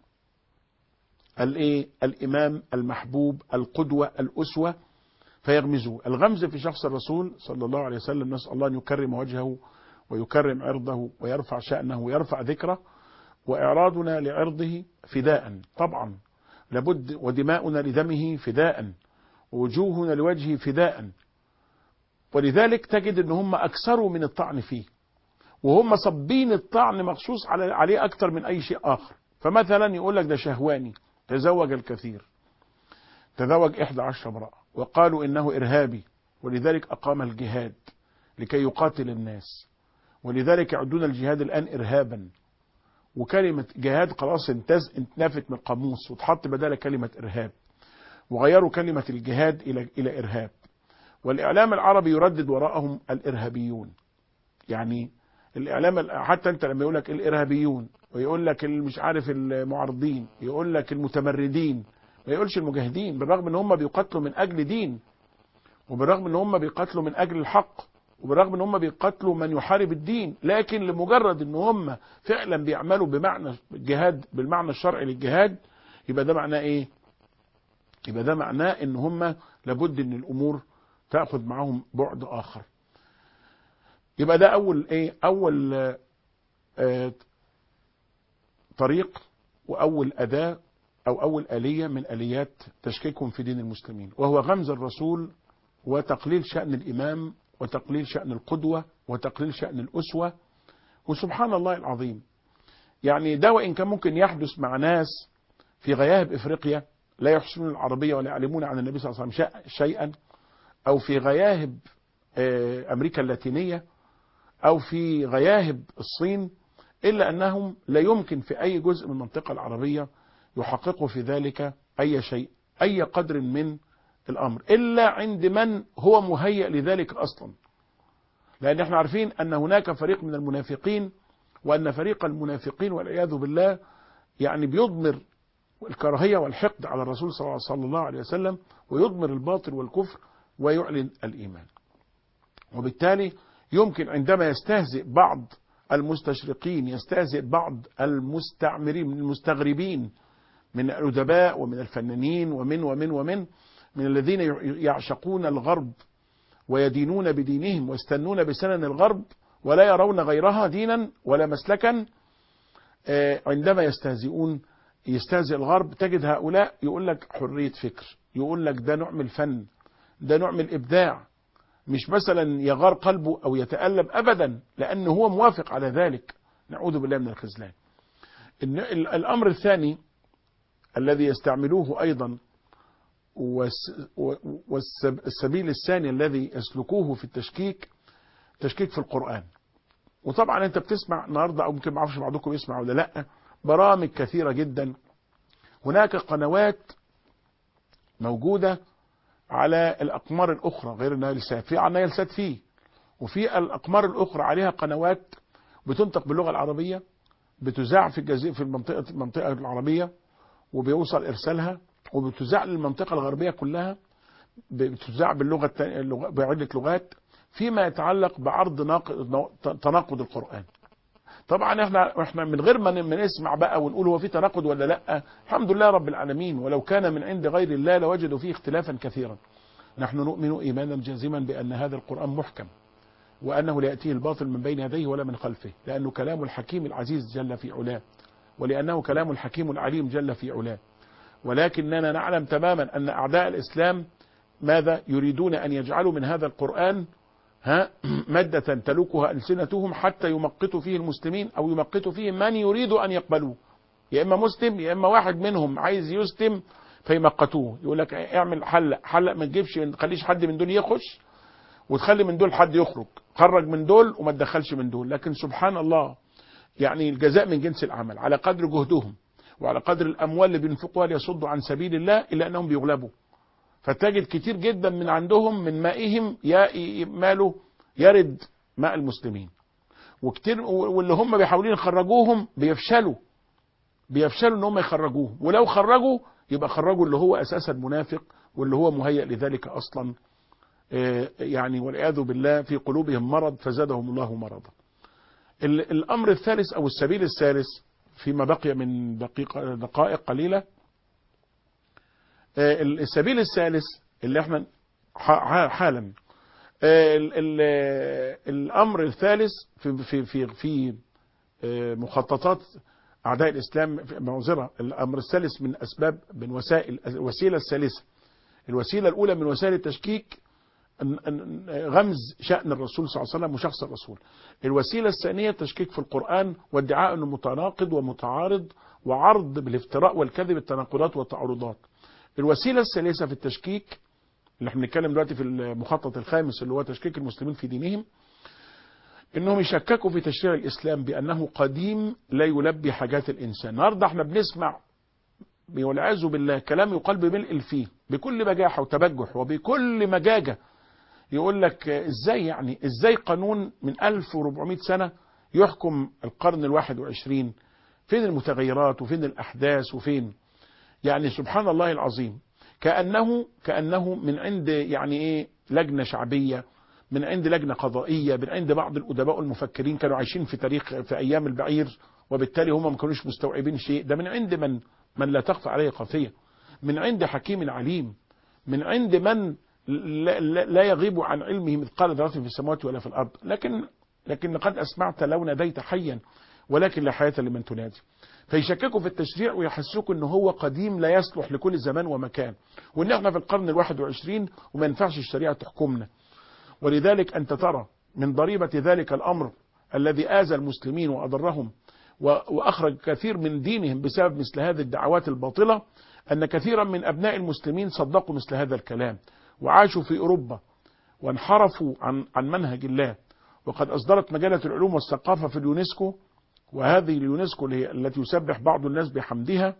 الايه الامام المحبوب القدوة الاسوة فيغمزوه الغمز في شخص الرسول صلى الله عليه وسلم نسأل الله ان يكرم وجهه ويكرم عرضه ويرفع شأنه ويرفع ذكره واعراضنا لعرضه فداء طبعا لابد ودماؤنا لدمه فداء ووجوهنا لوجهه فداء ولذلك تجد ان هم اكثروا من الطعن فيه وهم صبين الطعن مخصوص على عليه اكتر من اي شيء اخر فمثلا يقول لك ده شهواني تزوج الكثير تزوج إحدى عشر امرأة وقالوا إنه إرهابي ولذلك أقام الجهاد لكي يقاتل الناس ولذلك يعدون الجهاد الآن إرهابا وكلمة جهاد خلاص انتز انتنفت من القاموس وتحط بدالها كلمة إرهاب وغيروا كلمة الجهاد إلى إلى إرهاب والإعلام العربي يردد وراءهم الإرهابيون يعني الإعلام حتى أنت لما يقول لك الإرهابيون ويقول لك مش عارف المعارضين يقول لك المتمردين ما يقولش المجاهدين بالرغم ان هم بيقاتلوا من اجل دين وبالرغم ان هم بيقاتلوا من اجل الحق وبالرغم ان هم بيقاتلوا من يحارب الدين لكن لمجرد ان هم فعلا بيعملوا بمعنى الجهاد بالمعنى الشرعي للجهاد يبقى ده معناه ايه يبقى ده معناه ان هم لابد ان الامور تاخذ معاهم بعد اخر يبقى ده اول ايه اول آه طريق واول اداه او اول اليه من اليات تشكيكهم في دين المسلمين وهو غمز الرسول وتقليل شان الامام وتقليل شان القدوه وتقليل شان الاسوه وسبحان الله العظيم يعني ده وان كان ممكن يحدث مع ناس في غياهب افريقيا لا يحسنون العربيه ولا يعلمون عن النبي صلى الله عليه وسلم شيئا او في غياهب امريكا اللاتينيه او في غياهب الصين الا انهم لا يمكن في اي جزء من المنطقه العربيه يحققوا في ذلك أي شيء أي قدر من الأمر إلا عند من هو مهيئ لذلك أصلا لأن احنا عارفين أن هناك فريق من المنافقين وأن فريق المنافقين والعياذ بالله يعني بيضمر الكراهية والحقد على الرسول صلى الله عليه وسلم ويضمر الباطل والكفر ويعلن الإيمان وبالتالي يمكن عندما يستهزئ بعض المستشرقين يستهزئ بعض المستعمرين المستغربين من الأدباء ومن الفنانين ومن ومن ومن من الذين يعشقون الغرب ويدينون بدينهم ويستنون بسنن الغرب ولا يرون غيرها دينا ولا مسلكا عندما يستهزئون يستهزئ الغرب تجد هؤلاء يقول لك حرية فكر يقول لك ده نوع من الفن ده نوع من الإبداع مش مثلا يغار قلبه أو يتألم أبدا لأنه هو موافق على ذلك نعوذ بالله من الخذلان الأمر الثاني الذي يستعملوه أيضا والسبيل الثاني الذي يسلكوه في التشكيك تشكيك في القرآن وطبعا انت بتسمع النهارده او يمكن ما اعرفش بعضكم يسمع ولا لا برامج كثيره جدا هناك قنوات موجوده على الاقمار الاخرى غير نايل سات في على نايل سات فيه وفي الاقمار الاخرى عليها قنوات بتنطق باللغه العربيه بتذاع في الجزيره في المنطقه المنطقه العربيه وبيوصل ارسالها وبتذاع للمنطقه الغربيه كلها بتذاع باللغه بعده لغات فيما يتعلق بعرض ناقض تناقض القرآن طبعا احنا احنا من غير ما نسمع بقى ونقول هو في تناقض ولا لا الحمد لله رب العالمين ولو كان من عند غير الله لوجدوا فيه اختلافا كثيرا نحن نؤمن ايمانا جازما بان هذا القرآن محكم وانه لا ياتيه الباطل من بين يديه ولا من خلفه لانه كلام الحكيم العزيز جل في علاه ولانه كلام الحكيم العليم جل في علاه ولكننا نعلم تماما ان اعداء الاسلام ماذا يريدون ان يجعلوا من هذا القرآن ها مادة تلوكها ألسنتهم حتى يمقتوا فيه المسلمين أو يمقتوا فيه من يريد أن يقبلوه يا إما مسلم يا إما واحد منهم عايز يسلم فيمقتوه يقول لك اعمل حلق حلق ما تجيبش ما تخليش حد من دول يخش وتخلي من دول حد يخرج خرج من دول وما تدخلش من دول لكن سبحان الله يعني الجزاء من جنس العمل على قدر جهدهم وعلى قدر الأموال اللي بينفقوها ليصدوا عن سبيل الله إلا أنهم بيغلبوا فتجد كتير جدا من عندهم من مائهم ماله يرد ماء المسلمين وكتير واللي هم بيحاولين يخرجوهم بيفشلوا بيفشلوا ان هم يخرجوهم ولو خرجوا يبقى خرجوا اللي هو اساسا منافق واللي هو مهيئ لذلك اصلا يعني والعياذ بالله في قلوبهم مرض فزادهم الله مرضا الامر الثالث او السبيل الثالث فيما بقي من دقيقة دقائق قليله السبيل الثالث اللي احنا حالا ال ال الامر الثالث في في في في مخططات اعداء الاسلام معذره الامر الثالث من اسباب من وسائل الوسيله الثالثه الوسيله الاولى من وسائل التشكيك غمز شأن الرسول صلى الله عليه وسلم وشخص الرسول الوسيلة الثانية تشكيك في القرآن وادعاء أنه متناقض ومتعارض وعرض بالافتراء والكذب التناقضات والتعارضات الوسيلة الثالثة في التشكيك اللي احنا بنتكلم دلوقتي في المخطط الخامس اللي هو تشكيك المسلمين في دينهم انهم يشككوا في تشريع الاسلام بانه قديم لا يلبي حاجات الانسان النهارده احنا بنسمع والعياذ بالله كلام يقال بملء الفيه بكل بجاحه وتبجح وبكل مجاجه يقول لك ازاي يعني ازاي قانون من 1400 سنه يحكم القرن الواحد وعشرين فين المتغيرات وفين الاحداث وفين يعني سبحان الله العظيم كأنه كأنه من عند يعني ايه لجنة شعبية من عند لجنة قضائية من عند بعض الأدباء المفكرين كانوا عايشين في تاريخ في أيام البعير وبالتالي هم ما كانوش مستوعبين شيء ده من عند من من لا تخفى عليه خافية من عند حكيم عليم من عند من لا, لا, لا يغيب عن علمه مثقال ذرة في السماوات ولا في الأرض لكن لكن قد أسمعت لو ناديت حيا ولكن لا حياة لمن تنادي فيشككوا في التشريع ويحسوكوا ان هو قديم لا يصلح لكل زمان ومكان وان احنا في القرن الواحد وعشرين وما ينفعش الشريعة تحكمنا ولذلك انت ترى من ضريبة ذلك الامر الذي اذى المسلمين واضرهم واخرج كثير من دينهم بسبب مثل هذه الدعوات الباطلة ان كثيرا من ابناء المسلمين صدقوا مثل هذا الكلام وعاشوا في اوروبا وانحرفوا عن عن منهج الله وقد اصدرت مجلة العلوم والثقافة في اليونسكو وهذه اليونسكو التي يسبح بعض الناس بحمدها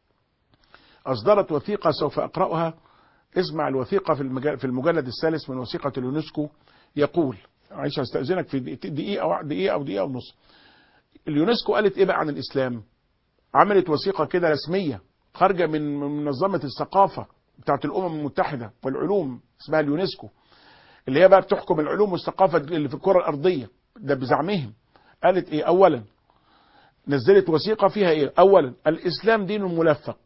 أصدرت وثيقة سوف أقرأها اسمع الوثيقة في في المجلد الثالث من وثيقة اليونسكو يقول عايش استأذنك في دقيقة دقيقة أو دقيقة ونص اليونسكو قالت إيه بقى عن الإسلام عملت وثيقة كده رسمية خارجة من منظمة الثقافة بتاعت الأمم المتحدة والعلوم اسمها اليونسكو اللي هي بقى بتحكم العلوم والثقافة اللي في الكرة الأرضية ده بزعمهم قالت إيه أولا نزلت وثيقة فيها إيه أولا الإسلام دين ملفق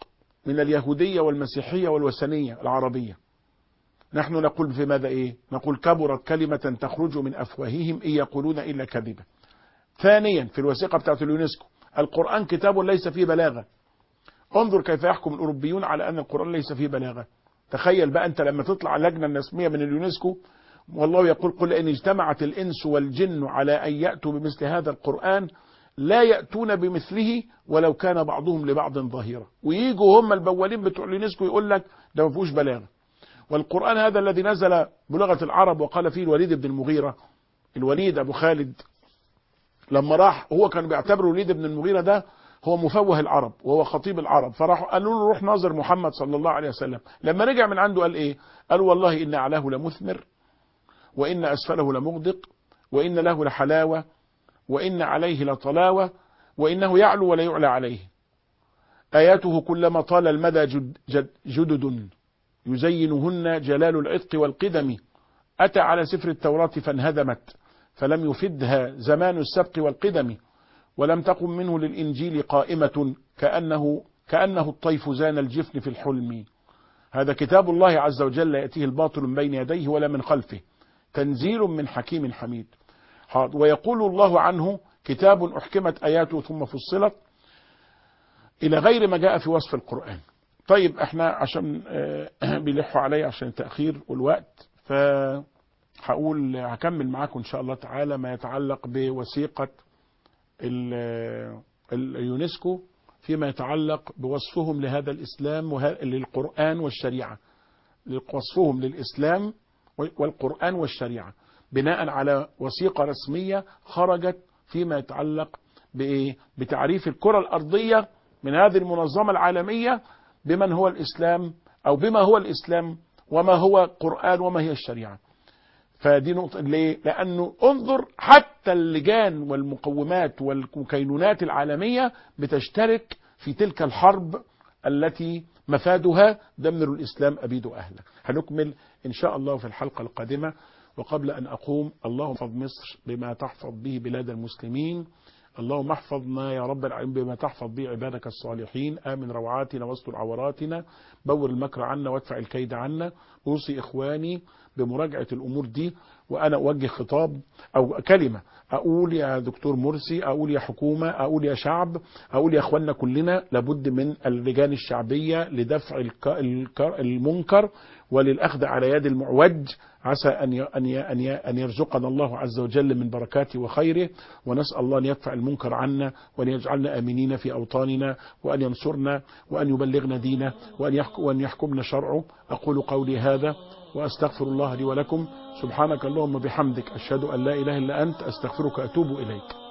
من اليهودية والمسيحية والوثنية العربية نحن نقول في ماذا ايه نقول كبرت كلمة تخرج من افواههم ان يقولون الا كذبا ثانيا في الوثيقة بتاعت اليونسكو القرآن كتاب ليس فيه بلاغة انظر كيف يحكم الاوروبيون على ان القرآن ليس فيه بلاغة تخيل بقى انت لما تطلع اللجنة الرسمية من اليونسكو والله يقول قل ان اجتمعت الانس والجن على ان يأتوا بمثل هذا القرآن لا يأتون بمثله ولو كان بعضهم لبعض ظهيرا ويجوا هم البوالين بتوع اليونسكو يقول لك ده ما فيهوش بلاغه والقرآن هذا الذي نزل بلغة العرب وقال فيه الوليد بن المغيرة الوليد أبو خالد لما راح هو كان بيعتبر الوليد بن المغيرة ده هو مفوه العرب وهو خطيب العرب فراح قالوا له روح ناظر محمد صلى الله عليه وسلم لما رجع من عنده قال ايه قال والله إن أعلاه لمثمر وإن أسفله لمغدق وإن له لحلاوة وإن عليه لطلاوة وإنه يعلو ولا يعلى عليه آياته كلما طال المدى جد جد جدد يزينهن جلال العتق والقدم أتى على سفر التوراة فانهدمت فلم يفدها زمان السبق والقدم ولم تقم منه للإنجيل قائمة كأنه, كأنه الطيف زان الجفن في الحلم هذا كتاب الله عز وجل يأتيه الباطل من بين يديه ولا من خلفه تنزيل من حكيم حميد ويقول الله عنه كتاب أحكمت آياته ثم فصلت إلى غير ما جاء في وصف القرآن طيب احنا عشان بيلحوا عليا عشان التأخير والوقت فهقول هكمل معاكم ان شاء الله تعالى ما يتعلق بوثيقة اليونسكو فيما يتعلق بوصفهم لهذا الإسلام للقرآن والشريعة وصفهم للإسلام والقرآن والشريعة بناء على وثيقة رسمية خرجت فيما يتعلق بإيه؟ بتعريف الكرة الأرضية من هذه المنظمة العالمية بمن هو الإسلام أو بما هو الإسلام وما هو القرآن وما هي الشريعة فدي نقطة ليه؟ لأنه انظر حتى اللجان والمقومات والكينونات العالمية بتشترك في تلك الحرب التي مفادها دمر الإسلام أبيد أهله هنكمل إن شاء الله في الحلقة القادمة وقبل أن أقوم اللهم احفظ مصر بما تحفظ به بلاد المسلمين اللهم احفظنا يا رب العالمين بما تحفظ به عبادك الصالحين آمن روعاتنا واستر عوراتنا بور المكر عنا وادفع الكيد عنا أوصي إخواني بمراجعة الأمور دي وأنا أوجه خطاب أو كلمة أقول يا دكتور مرسي أقول يا حكومة أقول يا شعب أقول يا أخواننا كلنا لابد من اللجان الشعبية لدفع المنكر وللأخذ على يد المعوج عسى أن أن أن يرزقنا الله عز وجل من بركاته وخيره ونسأل الله أن يدفع المنكر عنا وأن يجعلنا آمنين في أوطاننا وأن ينصرنا وأن يبلغنا دينه وأن يحكمنا شرعه أقول قولي هذا وأستغفر الله لي ولكم سبحانك اللهم بحمدك أشهد أن لا إله إلا أنت أستغفرك أتوب إليك